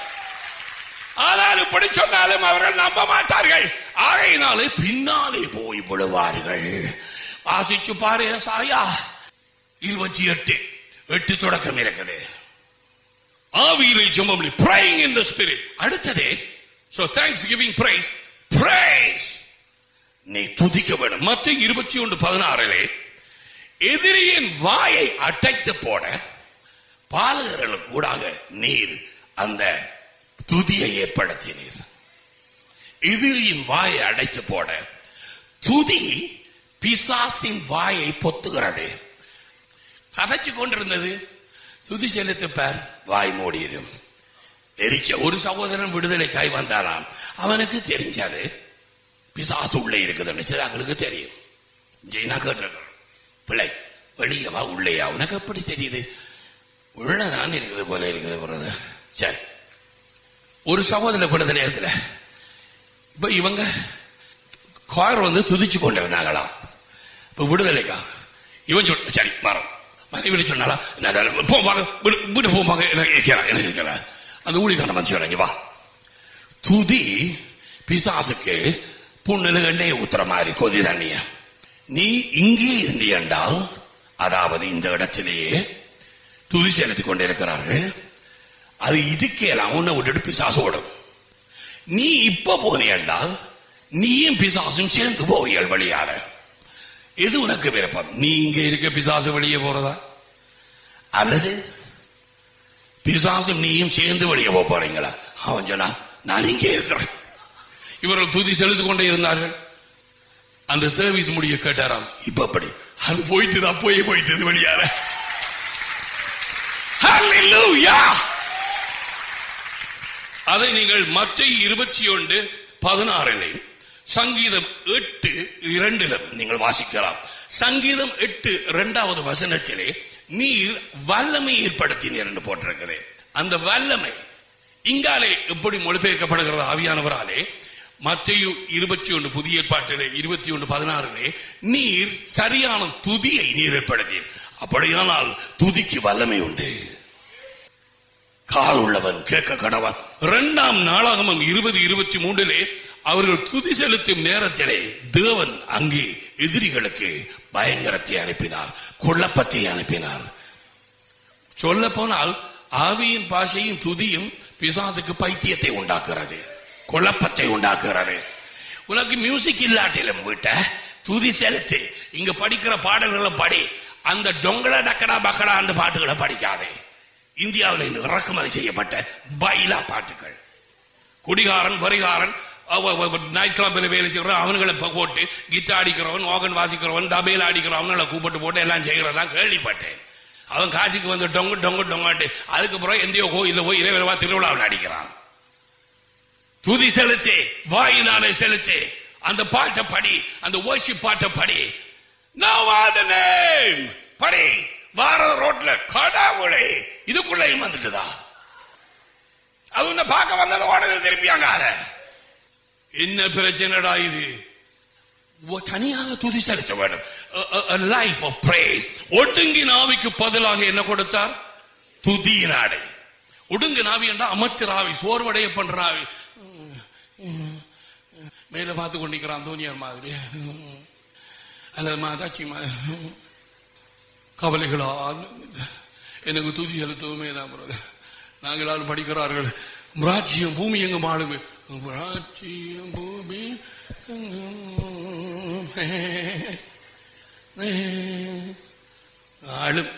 ஆனால் இப்படி சொன்னாலும் அவர்கள் நம்ப மாட்டார்கள் ஆகையினாலே பின்னாலே போய் விழுவார்கள் வாசிச்சு பாரு சாயா இருபத்தி எட்டு எட்டு தொடக்கம் இருக்குது ஆவியிலே ஜெபம் praying in the spirit அடுத்ததே so thanksgiving praise praise நீ துதிக்க வேண்டும் மத்த இருபத்தி ஒன்று பதினாறிலே எதிரியின் வாயை அடைத்து போட பாலகர்களுக்கு கூடாக நீர் அந்த துதியை ஏற்படுத்தினீர் எதிரியின் வாயை அடைத்து போட துதி பிசாசின் வாயை பொத்துகிறது கதைச்சு கொண்டிருந்தது துதி செலுத்து பார் வாய் மூடிடும் எரிச்ச ஒரு சகோதரன் விடுதலைக்காய் வந்தாராம் அவனுக்கு தெரிஞ்சது பிசாசு உள்ளே இருக்குதுன்னு சரி அவங்களுக்கு தெரியும் ஜெயினா கேட்டிருக்கிறோம் பிள்ளை வெளியே வா உள்ளேயா உனக்கு எப்படி தெரியுது உள்ளதான் இருக்குது போல இருக்குது போறது சரி ஒரு சகோதர விடுத நேரத்தில் இப்ப இவங்க கார் வந்து துதிச்சு கொண்டிருந்தாங்களாம் இப்ப விடுதலைக்கா இவன் சொன்ன சரி மரம் மனைவி சொன்னாலா என்ன போவாங்க வீட்டு போவாங்க எனக்கு கேட்கிறா எனக்கு கேட்கிறா அந்த ஊழிக்கான மனுஷன் இறங்கி வா துதி பிசாசுக்கு புண்ணில் எண்ணெயை ஊத்துற மாதிரி கொதி தண்ணிய நீ இங்கே இருந்து என்றால் அதாவது இந்த இடத்திலேயே துதி செலுத்திக் கொண்டிருக்கிறார்கள் அது இதுக்கேலாம் உன்னை விட்டுட்டு பிசாசு ஓடும் நீ இப்ப போனே என்றால் நீயும் பிசாசும் சேர்ந்து போவியல் வழியால எது உனக்கு விருப்பம் நீ இங்க இருக்க பிசாசு வெளியே போறதா அல்லது பிசாசும் நீயும் சேர்ந்து வெளியே போக போறீங்களா அவன் சொன்னா நான் இங்கே இருக்கிறேன் இவர்கள் துதி செலுத்திக் கொண்டே இருந்தார்கள் அந்த சர்வீஸ் முடிய கேட்டாராம் இப்ப அப்படி அது போயிட்டு தான் போய் போயிட்டு வெளியால Hallelujah! அதை நீங்கள் மற்ற இருபத்தி ஒன்று பதினாறிலே சங்கீதம் எட்டு இரண்டிலும் நீங்கள் வாசிக்கலாம் சங்கீதம் எட்டு இரண்டாவது வசனத்திலே நீர் வல்லமை ஏற்படுத்தினீர் என்று போட்டிருக்கிறது அந்த வல்லமை இங்காலே எப்படி மொழிபெயர்க்கப்படுகிறது ஆவியானவராலே மத்தையு இருபத்தி ஒன்று புதிய ஏற்பாட்டிலே இருபத்தி ஒன்று பதினாறிலே நீர் சரியான துதியை நீர் ஏற்படுத்தீர் அப்படியானால் துதிக்கு வல்லமை உண்டு கால் உள்ளவன் கேட்க கடவன் இரண்டாம் நாளாகமம் இருபது இருபத்தி மூன்றிலே அவர்கள் துதி செலுத்தும் நேரத்திலே தேவன் அங்கே எதிரிகளுக்கு பயங்கரத்தை அனுப்பினார் கொள்ளப்பத்தை அனுப்பினார் சொல்ல போனால் ஆவியின் பாஷையும் துதியும் பிசாசுக்கு பைத்தியத்தை உண்டாக்குறது குழப்பத்தை உண்டாக்குறது உனக்கு மியூசிக் இல்லாட்டிலும் வீட்ட துதி செலுத்து இங்க படிக்கிற பாடல்களை படி அந்த டொங்கட டக்கடா பக்கடா அந்த பாட்டுகளை படிக்காதே இந்தியாவில் இன்று இறக்குமதி செய்யப்பட்ட பைலா பாட்டுகள் குடிகாரன் பரிகாரன் நைட் கிளப்பில் வேலை செய்கிறவன் அவனுங்களை ப- போட்டு கிட்டார் அடிக்கிறவன் ஓகன் வாசிக்கிறவன் தபையில் அடிக்கிறவன் அவங்களை கூப்பிட்டு போட்டு எல்லாம் செய்கிறதா கேள்விப்பட்டேன் அவன் காசிக்கு வந்து டொங்கு டொங்கு டொங்காட்டு அதுக்கப்புறம் எந்தையோ கோயில போய் இறைவரவா திருவிழாவில் அடிக்கிறான் துதி செலுத்து வாயினாலே செலுத்து அந்த பாட்டை படி அந்த worship பாட்டை படி Now are the name படி வாரத ரோட்ல கடவுளே இதுக்குள்ளேயும் வந்துட்டுதா அது உன்னை பார்க்க வந்தது ஓடுது திருப்பியாங்க என்ன பிரச்சனைடா இது ஒ- தனியாக துதி செலுத்த வேண்டும் லைஃப் ஆஃப் பிரேஸ் ஒடுங்கி நாவிக்கு பதிலாக என்ன கொடுத்தார் துதி நாடை ஒடுங்கு நாவி என்றால் அமர்த்து ராவி சோர்வடைய பண்ற ராவி மேல பார்த்து கொண்டிருக்கிறான் தோனியார் மாதிரி அல்லது மாதாச்சி மாதிரி கவலைகளால் எனக்கு துதி செலுத்தவுமே நான் brother. நாங்களால் படிக்கிறார்கள் ராஜ்யம் பூமி எங்கும் ஆளுமே ராஜ்யம் பூமி எங்கும் ஆளும்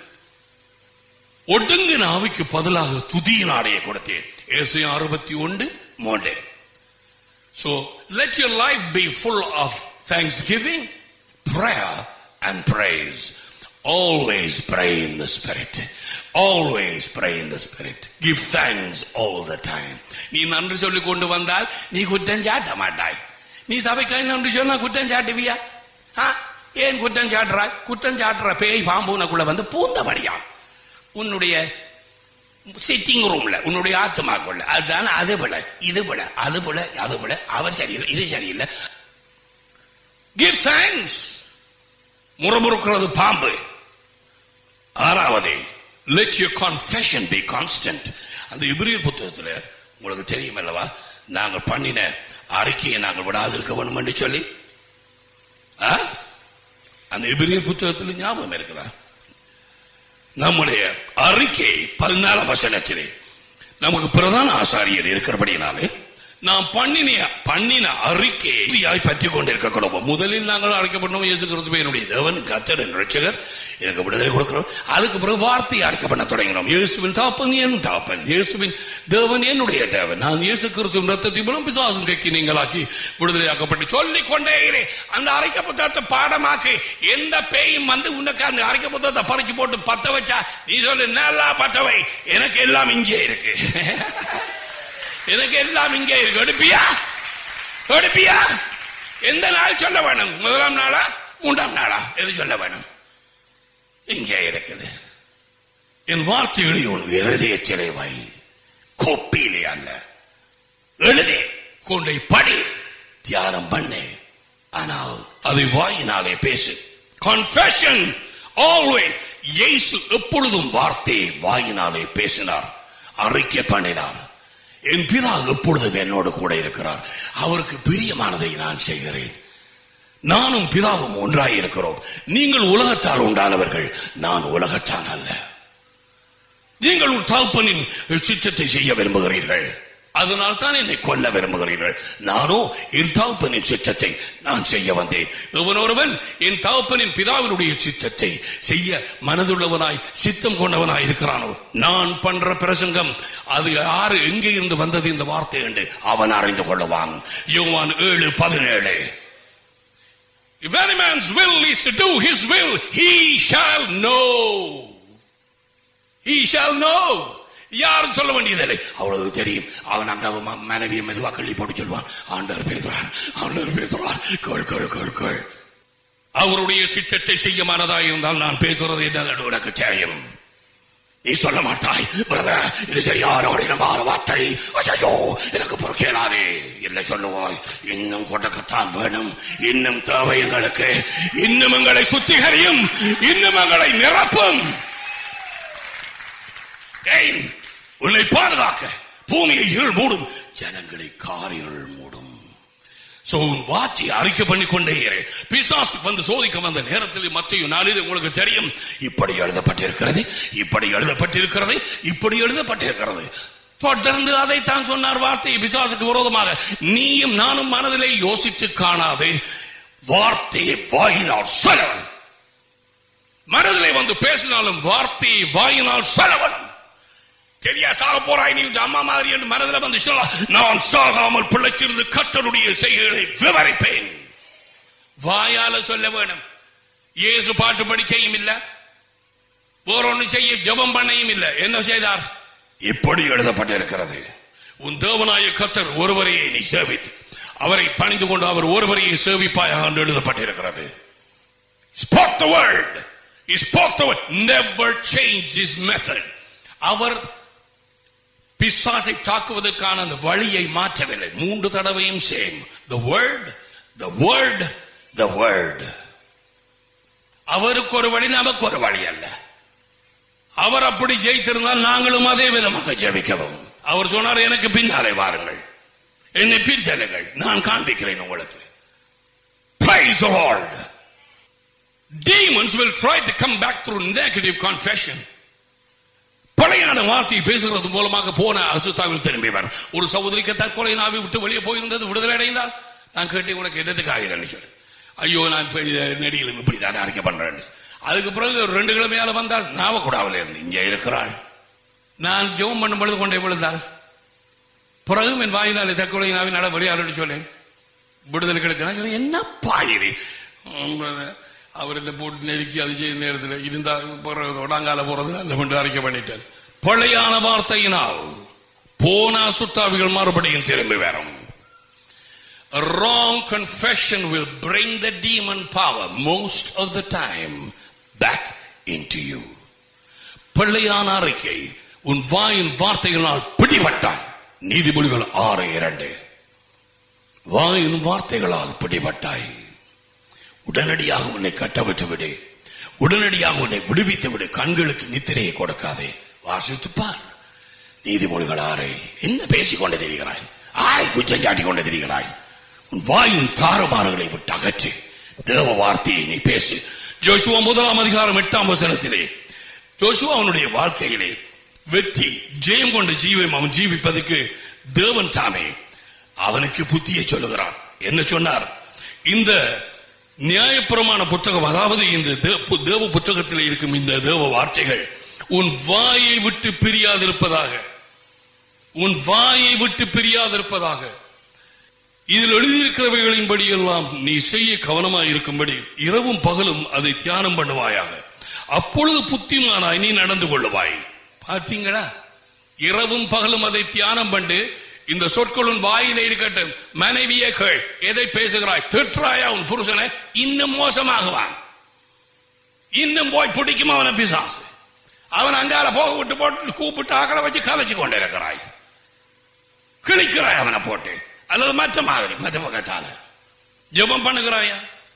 ஒடுங்கு நாவிக்கு பதிலாக துதியின் ஆடையை கொடுத்தேன் ஏசை அறுபத்தி ஒன்று மூன்று So let your life be full of thanksgiving, prayer, and praise. Always pray in the Spirit. Always pray in the Spirit. Give thanks all the time. நீ நன்றி சொல்லி கொண்டு வந்தால் நீ குற்றம் சாட்ட மாட்டாய் நீ சபைக்காய் நன்றி சொன்னா குற்றம் சாட்டுவியா ஆ? ஏன் குற்றம் சாட்டுறாய் குற்றம் சாட்டுற பேய் பாம்பு உனக்குள்ள வந்து பூந்தபடியா உன்னுடைய சிட்டிங் ரூம்ல உன்னுடைய ஆத்மாக்குள்ள அதுதான் அது போல இது போல அது போல அது போல அவர் சரியில்லை இது சரியில்லை கிவ் தேங்க்ஸ் முறமுறுக்கிறது பாம்பு ஆறாவது let your confession be constant அந்த இபிரியர் புத்தகத்துல உங்களுக்கு தெரியும் அல்லவா நாங்கள் பண்ணின அறிக்கையை நாங்கள் விடாதிருக்க வேண்டும் என்று சொல்லி ஆ? அந்த இபிரியர் புத்தகத்தில் ஞாபகம் இருக்குதா நம்முடைய அறிக்கை பதினாலாம் வசனத்திலே நமக்கு பிரதான ஆசாரியர் இருக்கிறபடினாலே நாம் பண்ணின பண்ணின அறிக்கையை பற்றி கொண்டிருக்க கூடாது முதலில் நாங்கள் அழைக்கப்பட்டோம் இயேசு கிறிஸ்துவ என்னுடைய தேவன் கத்தர் என் ரட்சகர் எனக்கு விடுதலை கொடுக்கிறோம் அதுக்கு பிறகு வார்த்தையை அழைக்க பண்ண தொடங்கினோம் இயேசுவின் தாப்பன் என் தாப்பன் இயேசுவின் தேவன் என்னுடைய தேவன் நான் இயேசு கிறிஸ்துவின் ரத்தத்தை மூலம் பிசாசன் கைக்கு நீங்களாக்கி விடுதலையாக்கப்பட்டு சொல்லிக் கொண்டே இரு அந்த அரைக்க புத்தகத்தை பாடமாக்கி எந்த பேயும் வந்து உனக்கு அந்த அரைக்க புத்தகத்தை பறிச்சு போட்டு பத்த வச்சா நீ சொல்லு நல்லா பத்தவை எனக்கு எல்லாம் இங்கே இருக்கு எனக்கு எல்லாம் இங்கே இருக்கு எடுப்பியா எடுப்பியா எந்த நாள் சொல்ல வேணும் முதலாம் நாளா மூன்றாம் நாளா எது சொல்ல வேணும் இங்கே இருக்குது என் வார்த்தைகளை உன் இருதய சிலைவாய் கோப்பியிலே அல்ல எழுதி கொண்டை படி தியானம் பண்ணு ஆனால் அதை வாயினாலே பேசு confession always இயேசு எப்பொழுதும் வார்த்தையை வாயினாலே பேசினார் அறிக்கை பண்ணினார் என் பிதா எப்பொழுதும் என்னோடு கூட இருக்கிறார் அவருக்கு பிரியமானதை நான் செய்கிறேன் நானும் பிதாவும் ஒன்றாய் இருக்கிறோம் நீங்கள் உலகத்தால் உண்டானவர்கள் நான் உலகத்தால் அல்ல நீங்கள் உன் தகப்பனின் சித்தத்தை செய்ய விரும்புகிறீர்கள் அதனால் தான் என்னை கொல்ல விரும்புகிறீர்கள் நானோ என் தகப்பனின் சித்தத்தை நான் செய்ய வந்தேன் எவன் ஒருவன் என் தகப்பனின் பிதாவினுடைய சித்தத்தை செய்ய மனதுள்ளவனாய் சித்தம் கொண்டவனாய் இருக்கிறானோ நான் பண்ற பிரசங்கம் அது யாரு எங்கே இருந்து வந்தது இந்த வார்த்தை என்று அவன் அறிந்து கொள்ளுவான் யோவான் ஏழு பதினேழு If any man's will is to do his will, he shall know. He shall know. யாரும் சொல்ல வேண்டியதில்லை அவ்வளவு தெரியும் அவன் அங்க அவன் ம- மனைவியை மெதுவா கள்ளி போட்டு சொல்வான் ஆண்டவர் பேசுறார் ஆண்டவர் பேசுறார் கேள் கேள் கேள் கேள் அவருடைய சித்தத்தை செய்ய மனதா இருந்தால் நான் பேசுறது என்ன உனக்கு தெரியும் நீ சொல்ல மாட்டாய் பிரதர் இது சரியான மாற வார்த்தை ஐயோ எனக்கு பொறுக்கேனாதே இல்லை சொல்லுவாய் இன்னும் கொடுக்கத்தான் வேணும் இன்னும் தேவை எங்களுக்கு இன்னும் எங்களை சுத்திகரியும் இன்னும் எங்களை நிரப்பும் ஏய், உன்னை பாதுகாக்க பூமியை இருள் மூடும் ஜனங்களை காரிருள் மூடும் சோ உன் வார்த்தை அறிக்கை பண்ணி கொண்டே இரு பிசாசு வந்து சோதிக்க வந்த நேரத்தில் மத்திய நாளில் உங்களுக்கு தெரியும் இப்படி எழுதப்பட்டிருக்கிறது இப்படி எழுதப்பட்டிருக்கிறது இப்படி எழுதப்பட்டிருக்கிறது தொடர்ந்து அதைத்தான் சொன்னார் வார்த்தை பிசாசுக்கு விரோதமாக நீயும் நானும் மனதிலே யோசித்து காணாதே வார்த்தையை வாயினால் சொல்ல மனதிலே வந்து பேசினாலும் வார்த்தையை வாயினால் சொல்லவனும் தெரியா சாக போறாய் நீ உன் அம்மா மாதிரி என்று மனதில் வந்து சொல்ல நான் சாகாமல் பிழைச்சிருந்து கத்தருடைய செய்கைகளை விவரிப்பேன் வாயால சொல்ல வேணும் இயேசு பாட்டு படிக்கையும் இல்ல வேற ஒன்றும் செய்ய ஜெபம் பண்ணையும் இல்ல என்ன செய்தார் இப்படி எழுதப்பட்டிருக்கிறது உன் தேவனாய கத்தர் ஒருவரையே நீ சேவித்து அவரை பணிந்து கொண்டு அவர் ஒருவரையே சேவிப்பாயாக என்று எழுதப்பட்டிருக்கிறது spoke the word he spoke the word never changed his method அவர் பிசாசை தாக்குவதற்கான அந்த வழியை மாற்றவில்லை மூன்று தடவையும் same the word the word the word அவருக்கு ஒரு வழி நமக்கு ஒரு வழி அல்ல அவர் அப்படி ஜெயித்திருந்தால் நாங்களும் அதே விதமாக ஜெபிக்கவும் அவர் சொன்னார் எனக்கு பின்னாலே வாருங்கள் என்னை பின் செல்லுங்கள் நான் காண்பிக்கிறேன் உங்களுக்கு Praise the Lord. Demons will try to come back through negative confession. பழையான வார்த்தையை பேசுகிறது மூலமாக போன அசுத்தாவில் திரும்பி வரும் ஒரு சகோதரிக்கு தற்கொலை நாவி விட்டு வெளியே போயிருந்தது விடுதலை அடைந்தால் நான் கேட்டேன் உனக்கு எதுக்கு ஆகிறேன்னு சொல்லி ஐயோ நான் இப்ப நெடியிலும் இப்படி தான் அறிக்கை பண்றேன் அதுக்கு பிறகு ஒரு ரெண்டு கிழமையால வந்தால் நாவக்கூடாவில் இருந்து இங்கே இருக்கிறாள் நான் ஜெபம் பண்ணும் பொழுது கொண்டே விழுந்தாள் பிறகும் என் வாயினாலே தற்கொலை நாவி நட வெளியாடுன்னு சொன்னேன் விடுதலை கிடைத்தா என்ன பாயுது அவர் என்ன போட்டு நெருக்கி அது செய்த நேரத்தில் இருந்தா பிறகு தொடங்கால போறது நல்ல பண்ணி அறிக்கை பண்ணிட்டார் பழையான வார்த்தையினால் போன சுத்தாவிகள் மறுபடியும் திரும்பி வரும் A wrong confession will bring the demon power most of the time back into you. பிள்ளையான அறிக்கை உன் வாயின் வார்த்தைகளால் பிடிபட்டாய் நீதிமொழிகள் ஆறு இரண்டு வாயின் வார்த்தைகளால் பிடிபட்டாய் உடனடியாக உன்னை கட்டவிட்டு விடு உடனடியாக உன்னை விடுவித்து விடு கண்களுக்கு நித்திரையை கொடுக்காதே வாசித்து பார் நீதிமொழிகள் ஆறை என்ன பேசிக் கொண்டு திரிகிறாய் ஆரை குற்றம் சாட்டி கொண்டு திரிகிறாய் உன் வாயின் தாறுமாறுகளை விட்டு அகற்றி தேவ வார்த்தையை நீ பேசு ஜோசுவா முதலாம் அதிகாரம் எட்டாம் வசனத்திலே ஜோசுவா அவனுடைய வாழ்க்கையிலே வெற்றி ஜெயம் கொண்ட ஜீவம் அவன் ஜீவிப்பதற்கு தேவன் தாமே அவனுக்கு புத்தியை சொல்லுகிறார் என்ன சொன்னார் இந்த நியாயப்பிரமாண புத்தகம் அதாவது இந்த தே- தேவ புத்தகத்தில் இருக்கும் இந்த தேவ வார்த்தைகள் உன் வாயை விட்டு பிரியாதிருப்பதாக உன் வாயை விட்டு பிரியாதிருப்பதாக இதில் எழுதியிருக்கிறவைகளின்படி எல்லாம் நீ செய்ய கவனமாய் இருக்கும்படி இரவும் பகலும் அதை தியானம் பண்ணுவாயாக அப்பொழுது புத்திமானாய் நீ நடந்து கொள்ளுவாய் பார்த்தீங்களா இரவும் பகலும் அதை தியானம் பண்ணு இந்த சொற்களும் வாயிலே இருக்கட்டும் மனைவியே கேள் எதை பேசுகிறாய் திட்டுறாயா உன் புருஷனை இன்னும் மோசமாகுவான் இன்னும் போய் பிடிக்கும் அவனை பிசாசு அவன் அங்கால போக விட்டு போட்டு கூப்பிட்டு ஆக்களை வச்சு கதைச்சு கொண்டிருக்கிறாய் கிழிக்கிறாய் அவனை போட்டு அல்லது மற்ற மாதிரி மற்ற பக்கத்தால ஜெபம் பண்ணுகிறாயா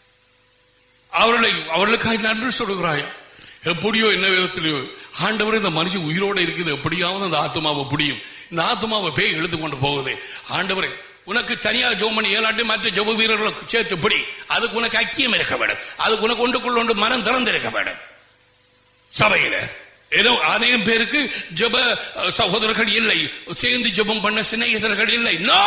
அவர்களை அவர்களுக்காக நன்றி சொல்லுகிறாயா எப்படியோ என்ன விதத்திலேயோ ஆண்டவர் இந்த மனுஷன் உயிரோட இருக்குது எப்படியாவது அந்த ஆத்மாவை புடியும் இந்த ஆத்மாவை பேய் இழுத்து கொண்டு போகுது ஆண்டவரே உனக்கு தனியா ஜோம் பண்ணி ஏழாட்டு மற்ற ஜெப வீரர்களை சேர்த்து பிடி அதுக்கு உனக்கு ஐக்கியம் இருக்க வேண்டும் அதுக்கு உனக்கு ஒன்றுக்குள்ள ஒன்று மனம் திறந்திருக்க வேண்டும் சபையில ஏதோ அநேகம் பேருக்கு ஜெப அஹ், சகோதரர்கள் இல்லை சேர்ந்து ஜெபம் பண்ண சிநேகிதர்கள் இல்லை no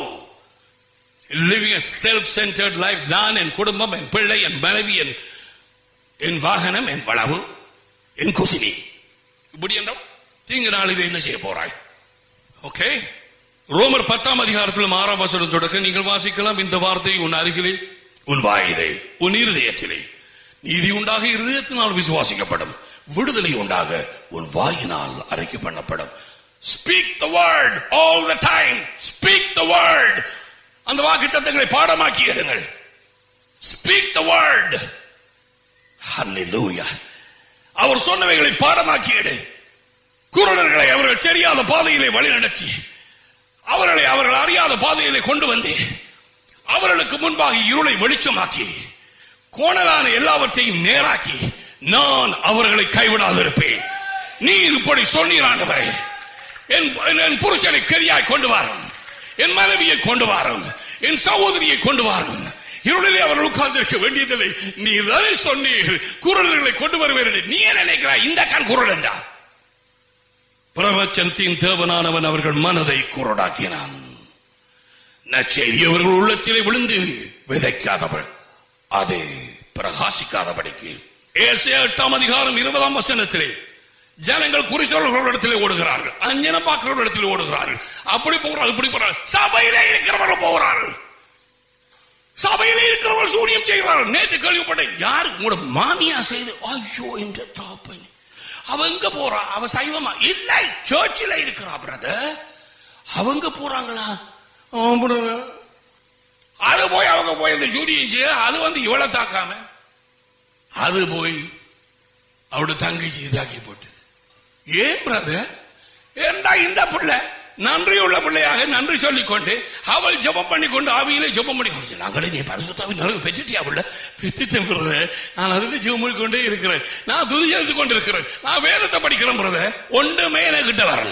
living a self centred life நான் என் குடும்பம் என் பிள்ளை என் மனைவி என் என் வாகனம் என் வளவு என் குசினி இப்படி என்றால் தீங்கு நாளில் என்ன செய்ய போறாய் ஓகே ரோமர் பத்தாம் அதிகாரத்தில் ஆறாம் வசனம் தொடக்க நீங்கள் வாசிக்கலாம் இந்த வார்த்தை உன் அருகிலே உன் வாயிலே உன் இருதயத்திலே நீதி உண்டாக இருதயத்தினால் விசுவாசிக்கப்படும் விடுதலை உண்டாக உன் வாயினால் அறிக்கை பண்ணப்படும் speak the word all the time speak the word அந்த வாக்குத்தத்தங்களை பாடமாக்கி எடுங்கள் ஸ்பீக் த வேர்ட் ஹalleluya அவர் சொன்னவைகளை பாடமாக்கி எடு குருடர்களை அவர்கள் தெரியாத பாதையிலே வழிநடத்தி அவர்களை அவர்கள் அறியாத பாதையிலே கொண்டு வந்து அவர்களுக்கு முன்பாக இருளை வெளிச்சமாக்கி கோணலான எல்லாவற்றையும் நேராக்கி நான் அவர்களை கைவிடாதிருப்பேன் நீ இப்படி சொன்னீரானவரை என் என் புருஷனை கரியாய் கொண்டு வாரும் என் மனைவியை கொண்டு வாரும் என் சகோதரியை கொண்டு வாரும் இருளிலே அவர்கள் உட்கார்ந்திருக்க வேண்டியதில்லை நீ தானே சொன்னீர் குரல்களை கொண்டு வருவேன் என்று. நீ என்ன நினைக்கிறாய் இந்த கண் குரல் என்றா பிரபஞ்சத்தின் தேவனானவன் அவர்கள் மனதை குரடாக்கினான் நற்செய்தி அவர்கள் உள்ளத்திலே விழுந்து விதைக்காதவள் அது பிரகாசிக்காதபடிக்கு ஏசியா எட்டாம் அதிகாரம் இருபதாம் வசனத்திலே ஜனங்கள் குறிச்சொல்களிடத்திலே ஓடுகிறார்கள் அஞ்சனம் பார்க்கிறவர்களிடத்திலே ஓடுகிறார்கள் அப்படி போகிறார்கள் இப்படி போகிறார்கள் சபையிலே இருக்கிறவர்கள் போகிறார்கள் சபையிலே இருக்கிறவர்கள் சூனியம் செய்கிறார்கள் நேற்று கேள்விப்பட்டேன் யார் உங்களோட மாமியா செய்து ஐயோ என்ற தாப்பன் அவ எங்க போறா அவ சைவமா இல்லை சர்ச்சில் இருக்கிறா பிரதர் அவங்க போறாங்களா ஆமா, brother. அது போய் அவங்க போய் அந்த சூனியம் செய்ய அது வந்து இவளை தாக்காம அது போய் அவட தங்கச்சி இதாக்கி போட்டது ஏன் பிரதர் ஏண்டா இந்த பிள்ளை நன்றி உள்ள பிள்ளையாக நன்றி சொல்லிக் கொண்டு அவள் ஜெபம் பண்ணி கொண்டு ஆவியிலே ஜெபம் பண்ணி கொண்டு நாங்களே நீ பரிசுத்தாவி நிறைய பெற்றுட்டியா பிள்ளை பெற்றுட்டேன் பிரதர் நான் அதுல ஜெபம் பண்ணி கொண்டே இருக்கிறேன் நான் துதி எழுதி கொண்டிருக்கிறேன் நான் வேதத்தை படிக்கிறேன் பிரதர் ஒன்றுமே எனக்கிட்ட வரல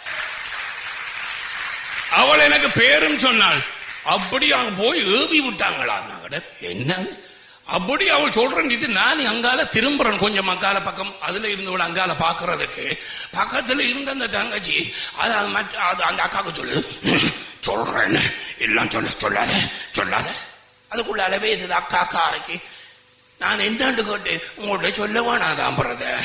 அவள் எனக்கு பேரும் சொன்னாள் அப்படி அங்க போய் ஏவி விட்டாங்களா நாங்கட என்ன அப்படி அவள் சொல்றேன் இது நான் அங்கால திரும்புறேன் கொஞ்சம் அங்கால பக்கம் அதுல இருந்தவள் அங்கால பாக்குறதுக்கு பக்கத்துல இருந்த அந்த தங்கச்சி அது அது மற்ற- அது அந்த அக்காவுக்கு சொல்லு சொல்றேன் எல்லாம் சொல்ல சொல்லாத சொல்லாத அதுக்குள்ளால பேசுது அக்கா அக்கா அரைக்கு நான் எந்தாண்டு கேட்டேன் உங்கள்ட்ட சொல்ல வேணாதான் பிரதர்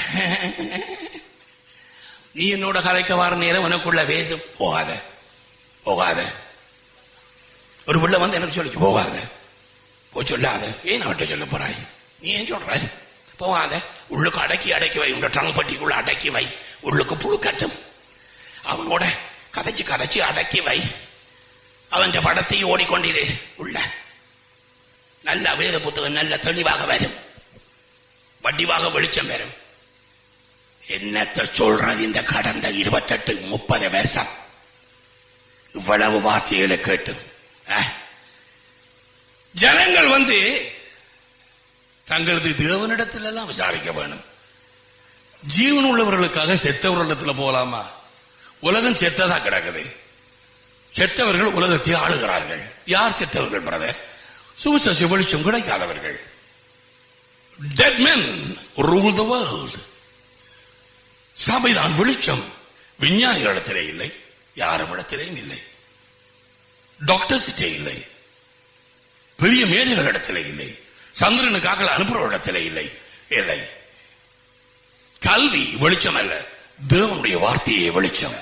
நீ என்னோட கலைக்க வர நேரம் உனக்குள்ள பேசு போகாத போகாத ஒரு பிள்ளை வந்து எனக்கு சொல்லி போகாத போய் சொல்லாத ஏன் அவன்கிட்ட சொல்ல போறாய் நீ ஏன் சொல்ற போகாத உள்ளுக்கு அடக்கி அடக்கி வை உங்க ட்ரங்க் பட்டிக்குள்ள அடக்கி வை உள்ளுக்கு புழு கட்டும் அவனோட கதைச்சு கதைச்சு அடக்கி வை அவன் படத்தையும் ஓடிக்கொண்டிரு உள்ள நல்ல வேத புத்தகம் நல்ல தெளிவாக வரும் வடிவாக வெளிச்சம் வரும் என்னத்த சொல்றது இந்த கடந்த இருபத்தெட்டு முப்பது வருஷம் இவ்வளவு வார்த்தைகளை கேட்டு அஹ். ஜனங்கள் வந்து தங்களது தேவனிடத்தில் எல்லாம் விசாரிக்க வேணும் ஜீவன் உள்ளவர்களுக்காக செத்தவர்களிடத்துல போலாமா உலகம் செத்ததா கிடக்குது செத்தவர்கள் உலகத்தை ஆளுகிறார்கள் யார் செத்தவர்கள் பிரதர் சுவிசேஷ வெளிச்சம் கிடைக்காதவர்கள் dead men rule the world சபைதான் வெளிச்சம் விஞ்ஞானிகளிடத்திலே இல்லை யாரும் இடத்திலேயும் இல்லை டாக்டர்ஸ்டே இல்லை பெரிய மேதைகள் இடத்திலே இல்லை சந்திரனுக்காக அனுப்புற இடத்திலே இல்லை இல்லை கல்வி வெளிச்சம் அல்ல தேவனுடைய வார்த்தையே வெளிச்சம்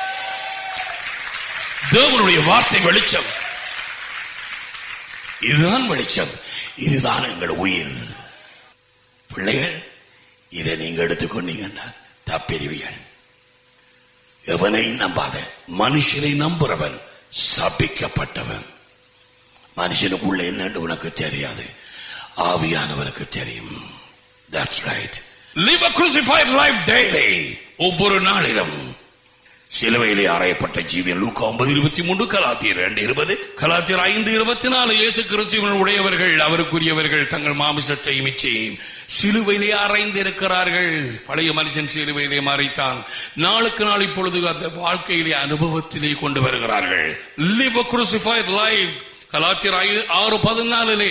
தேவனுடைய வார்த்தை வெளிச்சம் இதுதான் வெளிச்சம் இதுதான் எங்கள் உயிர் பிள்ளைகள் இதை நீங்க எடுத்துக்கொண்டீங்கன்னா தப்பிரிவியல் எவனை நம்பாத மனுஷனை நம்புறவன் சபிக்கப்பட்டவன் மனுஷனுக்குள்ள என்னன்னு உனக்கு தெரியாது ஆவியானவருக்கு தெரியும் That's right. Live a crucified life daily. ஒவ்வொரு நாளிலும் சிலுவையிலே அறையப்பட்ட ஜீவியன் லூக்கா ஒன்பது இருபத்தி மூன்று கலாத்தியர் இரண்டு இருபது கலாத்தியர் ஐந்து இருபத்தி நாலு இயேசு கிறிஸ்துவன் உடையவர்கள் அவருக்குரியவர்கள் தங்கள் மாமிசத்தை மிச்சையும் சிலுவையிலே அறைந்திருக்கிறார்கள் பழைய மனுஷன் சிலுவையிலே மறைத்தான் நாளுக்கு நாள் இப்பொழுது அந்த வாழ்க்கையிலே அனுபவத்திலே கொண்டு வருகிறார்கள் லிவ் a crucified life கலாத்தியர் ஐ- ஆறு பதினாலிலே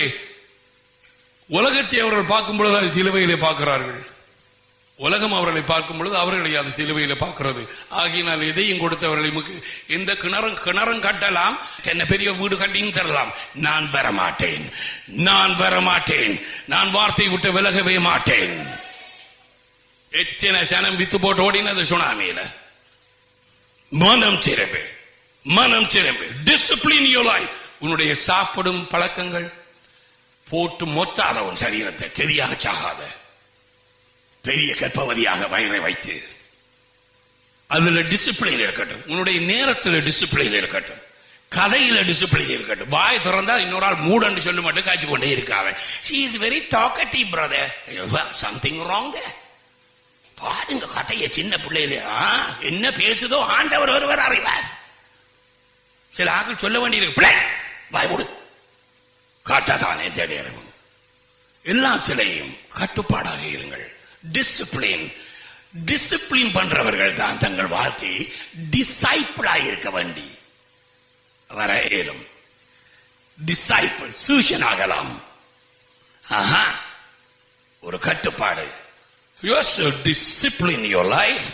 உலகத்தை அவர்கள் பார்க்கும் பொழுது அது சிலுவையிலே பார்க்கிறார்கள் உலகம் அவர்களை பார்க்கும் பொழுது அவர்களை அது சிலுவையில பார்க்கிறது ஆகினால் எதையும் கொடுத்தவர்களை முக்கு- இந்த கிணறும் கிணறும் கட்டலாம் என்ன பெரிய வீடு கட்டியும் தரலாம் நான் வர மாட்டேன் நான் வர மாட்டேன் நான் வார்த்தை விட்டு விலகவே மாட்டேன் எத்தனை சனம் வித்து போட்டு ஓடினது சுனாமியில மனம் திரும்பு மனம் திரும்பு டிசிப்ளின் யோர் லைஃப் உன்னுடைய சாப்பிடும் பழக்கங்கள் போட்டு மொத்தாத உன் சரீரத்தை கெதியாக சாகாத பெரிய கர்ப்பவதியாக வயிறை வைத்து அதுல டிசிப்ளின் இருக்கட்டும் உன்னுடைய நேரத்துல டிசிப்ளின் இருக்கட்டும் கதையில டிசிப்ளின் இருக்கட்டும் வாய் திறந்தா இன்னொரு ஆள் மூடன்னு சொல்ல மட்டும் காய்ச்சி கொண்டே இருக்காத she is very talkative brother something wrong பாருங்க கதைய சின்ன பிள்ளையில ஆ, என்ன பேசுதோ ஆண்டவர் ஒருவர் அறிவார் சில ஆக்கள் சொல்ல வேண்டியிருக்கு பிள்ளை வாய் மூடு காட்டாதானே தெரியும் எல்லாத்திலையும் கட்டுப்பாடாக இருங்கள் டிசிப்ளின் டிசிப்ளின் பண்றவர்கள் தான் தங்கள் வாழ்க்கையை டிசைப்பிளா இருக்க வேண்டி வர இயலும் டிசைப்பிள் சூஷன் ஆகலாம் ஆஹா ஒரு கட்டுப்பாடு டிசிப்ளின் யோர் லைஃப்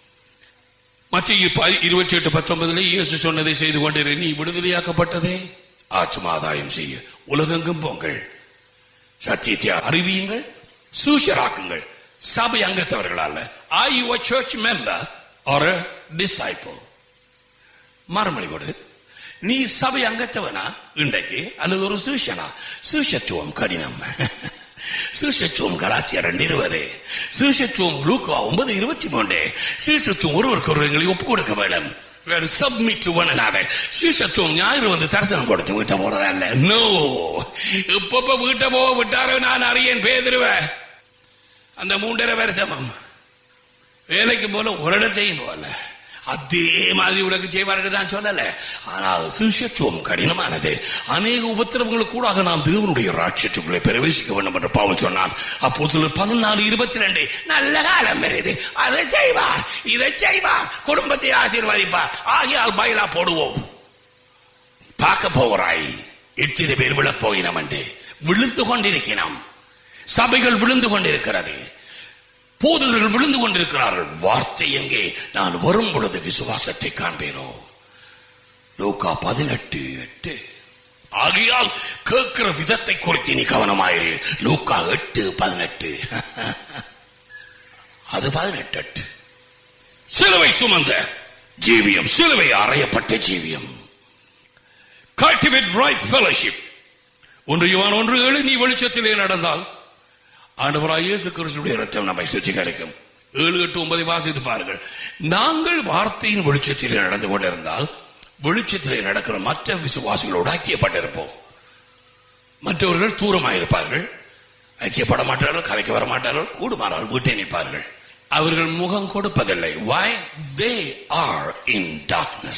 மத்திய இருபத்தி எட்டு பத்தொன்பதுல இயேசு சொன்னதை செய்து கொண்டிரு நீ விடுதலையாக்கப்பட்டதே ஆத்மாதாயம் செய்ய உலகெங்கும் போங்கள் சத்தியத்தை அறிவியுங்கள் சூஷராக்குங்கள் சபை அங்கத்தவர்களால are you church member are disciple மறுமொழி கொடு நீ சபை அங்கத்தவனா இன்றைக்கு அல்லது ஒரு சூஷனா சூஷத்துவம் கடினம் சூஷத்துவம் கலாச்சாரம் இருபது சூஷத்துவம் லூக்கா ஒன்பது இருபத்தி மூன்று சூஷத்துவம் ஒருவருக்கு ஒருவர்களை ஒப்பு கொடுக்க வேண்டும் சப்மிட் டு ஒன் another சீசத்துவம் ஞாயிறு வந்து தரிசனம் கொடுத்து வீட்டை போறதல்ல நோ இப்ப வீட்டை போக விட்டாரோ நான் அறியேன் பேதிருவேன் அந்த மூன்றரை வருஷமும் வேலைக்கு போல ஒரு இடத்தையும் போல அதே மாதிரி உனக்கு செய்வார்கள் நான் சொல்லல ஆனால் சுஷத்துவம் கடினமானது அநேக உபத்திரவங்களுக்கு கூடாக நாம் தேவனுடைய ராட்சியத்துக்குள்ளே பிரவேசிக்க வேண்டும் என்று பாவல் சொன்னான் அப்போ சிலர் பதினாலு இருபத்தி ரெண்டு நல்ல காலம் வருது அதை செய்வார் இதை செய்வார் குடும்பத்தை ஆசீர்வதிப்பார் ஆகியால் பயிலா போடுவோம் பார்க்க போகிறாய் எத்தனை பேர் விழப் போகிறோம் என்று விழுந்து கொண்டிருக்கிறோம் சபைகள் விழுந்து கொண்டிருக்கிறது போதர்கள் விழுந்து கொண்டிருக்கிறார்கள் வார்த்தை எங்கே நான் வரும் பொழுது விசுவாசத்தை காண்பேனோ லூக்கா பதினெட்டு எட்டு ஆகையால் கேட்கிற விதத்தை குறித்து நீ கவனமாயிரு லூக்கா எட்டு பதினெட்டு அது பதினெட்டு எட்டு சிலுவை சுமந்த ஜீவியம் சிலுவை அறையப்பட்ட ஜீவியம் cultivate right fellowship ஒன்று யுவான் ஒன்று ஏழு நீ வெளிச்சத்திலே நடந்தால் ஆண்டவராய் இயேசு கிறிஸ்துடைய ரத்தம் நம்மை சுத்திகரிக்கும் ஏழு எட்டு ஒன்பதை வாசித்து பாருங்கள் நாங்கள் வார்த்தையின் வெளிச்சத்திலே நடந்து கொண்டிருந்தால் வெளிச்சத்திலே நடக்கிற மற்ற விசுவாசிகளோடு ஐக்கியப்பட்டிருப்போம் மற்றவர்கள் தூரமாயிருப்பார்கள் ஐக்கியப்பட மாட்டார்கள் கதைக்கு வர மாட்டார்கள் கூடுமானால் வீட்டை நிற்பார்கள் அவர்கள் முகம் கொடுப்பதில்லை why they are in darkness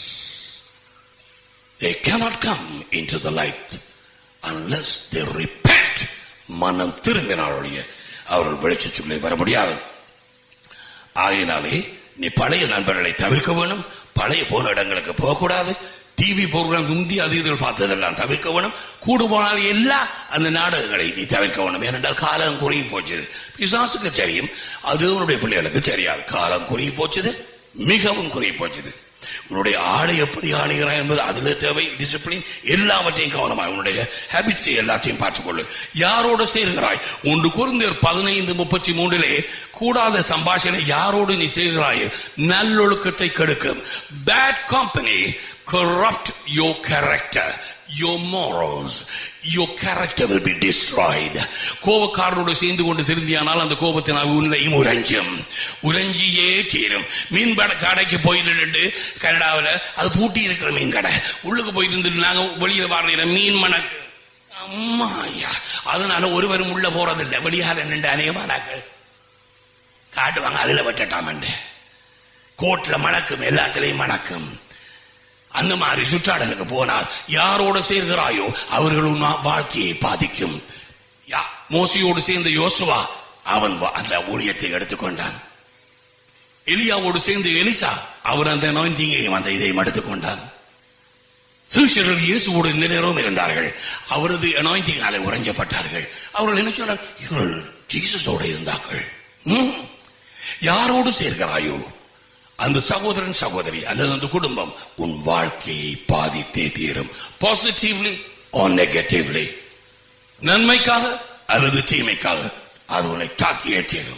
they cannot come into the light unless they repent மனம் திரும்பினாலுடைய அவர்கள் வெளிச்சத்துள்ளே வர முடியாது ஆகையினாலே நீ பழைய நண்பர்களை தவிர்க்க வேணும் பழைய போன இடங்களுக்கு போகக்கூடாது டிவி ப்ரோக்ராம் முந்தி அது இதில் பார்த்ததெல்லாம் தவிர்க்க வேணும் கூடு போனால் எல்லா அந்த நாடகங்களை நீ தவிர்க்க வேணும் ஏனென்றால் காலம் குறுகி போச்சது பிசாசுக்கு தெரியும் அது உன்னுடைய பிள்ளைகளுக்கு தெரியாது காலம் குறுகி போச்சது மிகவும் குறுகி போச்சது உன்னுடைய ஆடை எப்படி ஆடுகிறாய் என்பது அதுல தேவை டிசிப்ளின் எல்லாவற்றையும் கவனமாக உன்னுடைய ஹேபிட்ஸை எல்லாத்தையும் பார்த்துக்கொள்ளு யாரோடு சேர்கிறாய் ஒன்று குருந்தர் பதினைந்து முப்பத்தி மூன்றிலே கூடாத சம்பாஷணை யாரோடு நீ சேர்கிறாய் நல்லொழுக்கத்தை கெடுக்கும் bad company corrupt your character your morals your character will be destroyed கோபக்காரனோடு சேர்ந்து கொண்டு திருந்தியானால் அந்த கோபத்தினால் உன்னையும் உறைஞ்சும் உறைஞ்சியே தீரும் மீன் பட கடைக்கு போயிட்டு கனடாவில் அது பூட்டி இருக்கிற மீன் கடை உள்ளுக்கு போயிட்டு இருந்துட்டு நாங்க வெளியில வர்ற மீன் மணக்கு அம்மா ஐயா அதனால ஒருவரும் உள்ள போறதில்லை வெளியால நின்று அநேகமானாக்கள் காட்டுவாங்க அதுல வச்சட்டாம கோட்ல மணக்கும் எல்லாத்திலையும் மணக்கும் அந்த மாதிரி சுற்றாடலுக்கு போனால் யாரோட சேர்கிறாயோ அவர்கள் உன் வாழ்க்கையை பாதிக்கும் யா- மோசையோடு சேர்ந்த யோசுவா அவன் வா- அந்த ஊழியத்தை எடுத்துக்கொண்டான் எலியாவோடு சேர்ந்து எலிசா அவர் அந்த நோய்ந்தீங்கையும் அந்த இதையும் எடுத்துக்கொண்டான் சீஷர்கள் இயேசுவோடு இந்த நேரமும் இருந்தார்கள் அவரது அனாயிண்டிங்காலே உறைஞ்சப்பட்டார்கள் அவர்கள் என்ன சொன்னார் இவர்கள் ஜீசஸோடு இருந்தார்கள் ம். யாரோடு சேர்கிறாயோ அந்த சகோதரன் சகோதரி அல்லது அந்த குடும்பம் உன் வாழ்க்கையை பாதித்தே தீரும் பாசிட்டிவ்லி or நெகட்டிவ்லி நன்மைக்காக அல்லது தீமைக்காக அது உன்னை தாக்கியே தீரும்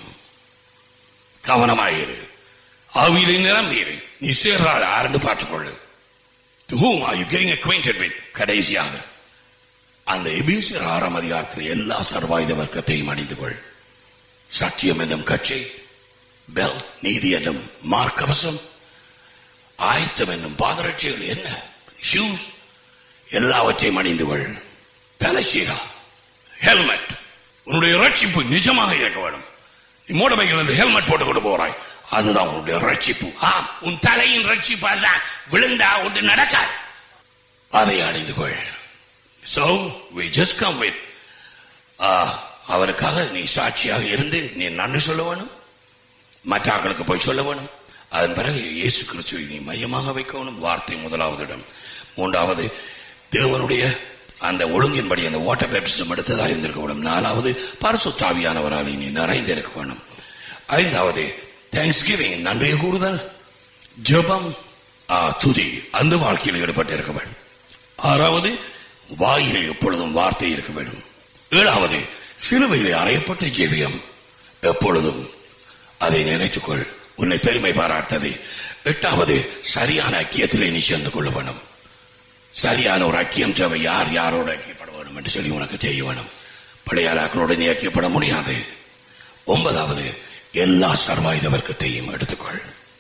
கவனமாயிரு ஆவியிலே நிரம்பியிரு நீ சேர்றாள் ஆரண்டு பார்த்துக்கொள்ளு To whom are you getting acquainted with? கடைசியாக அந்த எபேசியர் ஆறாம் அதிகாரத்தில் எல்லா சர்வாயுத வர்க்கத்தையும் அணிந்து கொள் சத்தியம் என்னும் கட்சி பெல் நீதி என்னும் மார்க்கவசம் ஆயத்தம் என்னும் பாதரட்சிகள் என்ன ஷூஸ் எல்லாவற்றையும் அணிந்து கொள் தலைச்சீரா ஹெல்மெட் உன்னுடைய ரட்சிப்பு நிஜமாக இருக்க வேண்டும் நீ மோட்டர் பைக்கில் ஹெல்மெட் போட்டு கொண்டு போறாய் அதுதான் உன்னுடைய ரட்சிப்பு ஆம் உன் தலையின் ரட்சிப்பு அதுதான் விழுந்தா ஒன்று நடக்காது அதை அணிந்து கொள் so we just come with ஆ, அவருக்காக நீ சாட்சியாக இருந்து நீ நன்றி சொல்ல வேணும் மற்ற ஆட்களுக்கு போய் சொல்ல வேணும் அதன் பிறகு இயேசு கிறிஸ்துவை நீ மையமாக வைக்க வேணும் வார்த்தை முதலாவது இடம் மூன்றாவது தேவனுடைய அந்த ஒழுங்கின்படி அந்த வாட்டர் பேப்டிசம் எடுத்ததாக இருந்திருக்க வேணும் நாலாவது பரிசுத்தாவியானவரால் நீ நிறைந்திருக்க வேணும் ஐந்தாவது தேங்க்ஸ் கிவிங் நன்றி கூறுதல் ஜெபம் ஆ, துதி அந்த வாழ்க்கையில் ஈடுபட்டு இருக்க வேண்டும் ஆறாவது வாயிலே எப்பொழுதும் வார்த்தை இருக்க வேண்டும் ஏழாவது சிலுவையிலே அறையப்பட்ட ஜீவியம் எப்பொழுதும் அதை நினைத்துக்கொள் உன்னை பெருமை பாராட்டது எட்டாவது சரியான ஐக்கியத்திலே நீ சேர்ந்து கொள்ள வேணும் சரியான ஒரு ஐக்கியம் தேவை யார் யாரோட ஐக்கியப்பட வேண்டும் என்று சொல்லி உனக்கு தெரிய வேணும் பிள்ளையாளாக்களோடு நீ ஐக்கியப்பட முடியாது ஒன்பதாவது எல்லா சர்வாயுத வர்க்கத்தையும் எடுத்துக்கொள்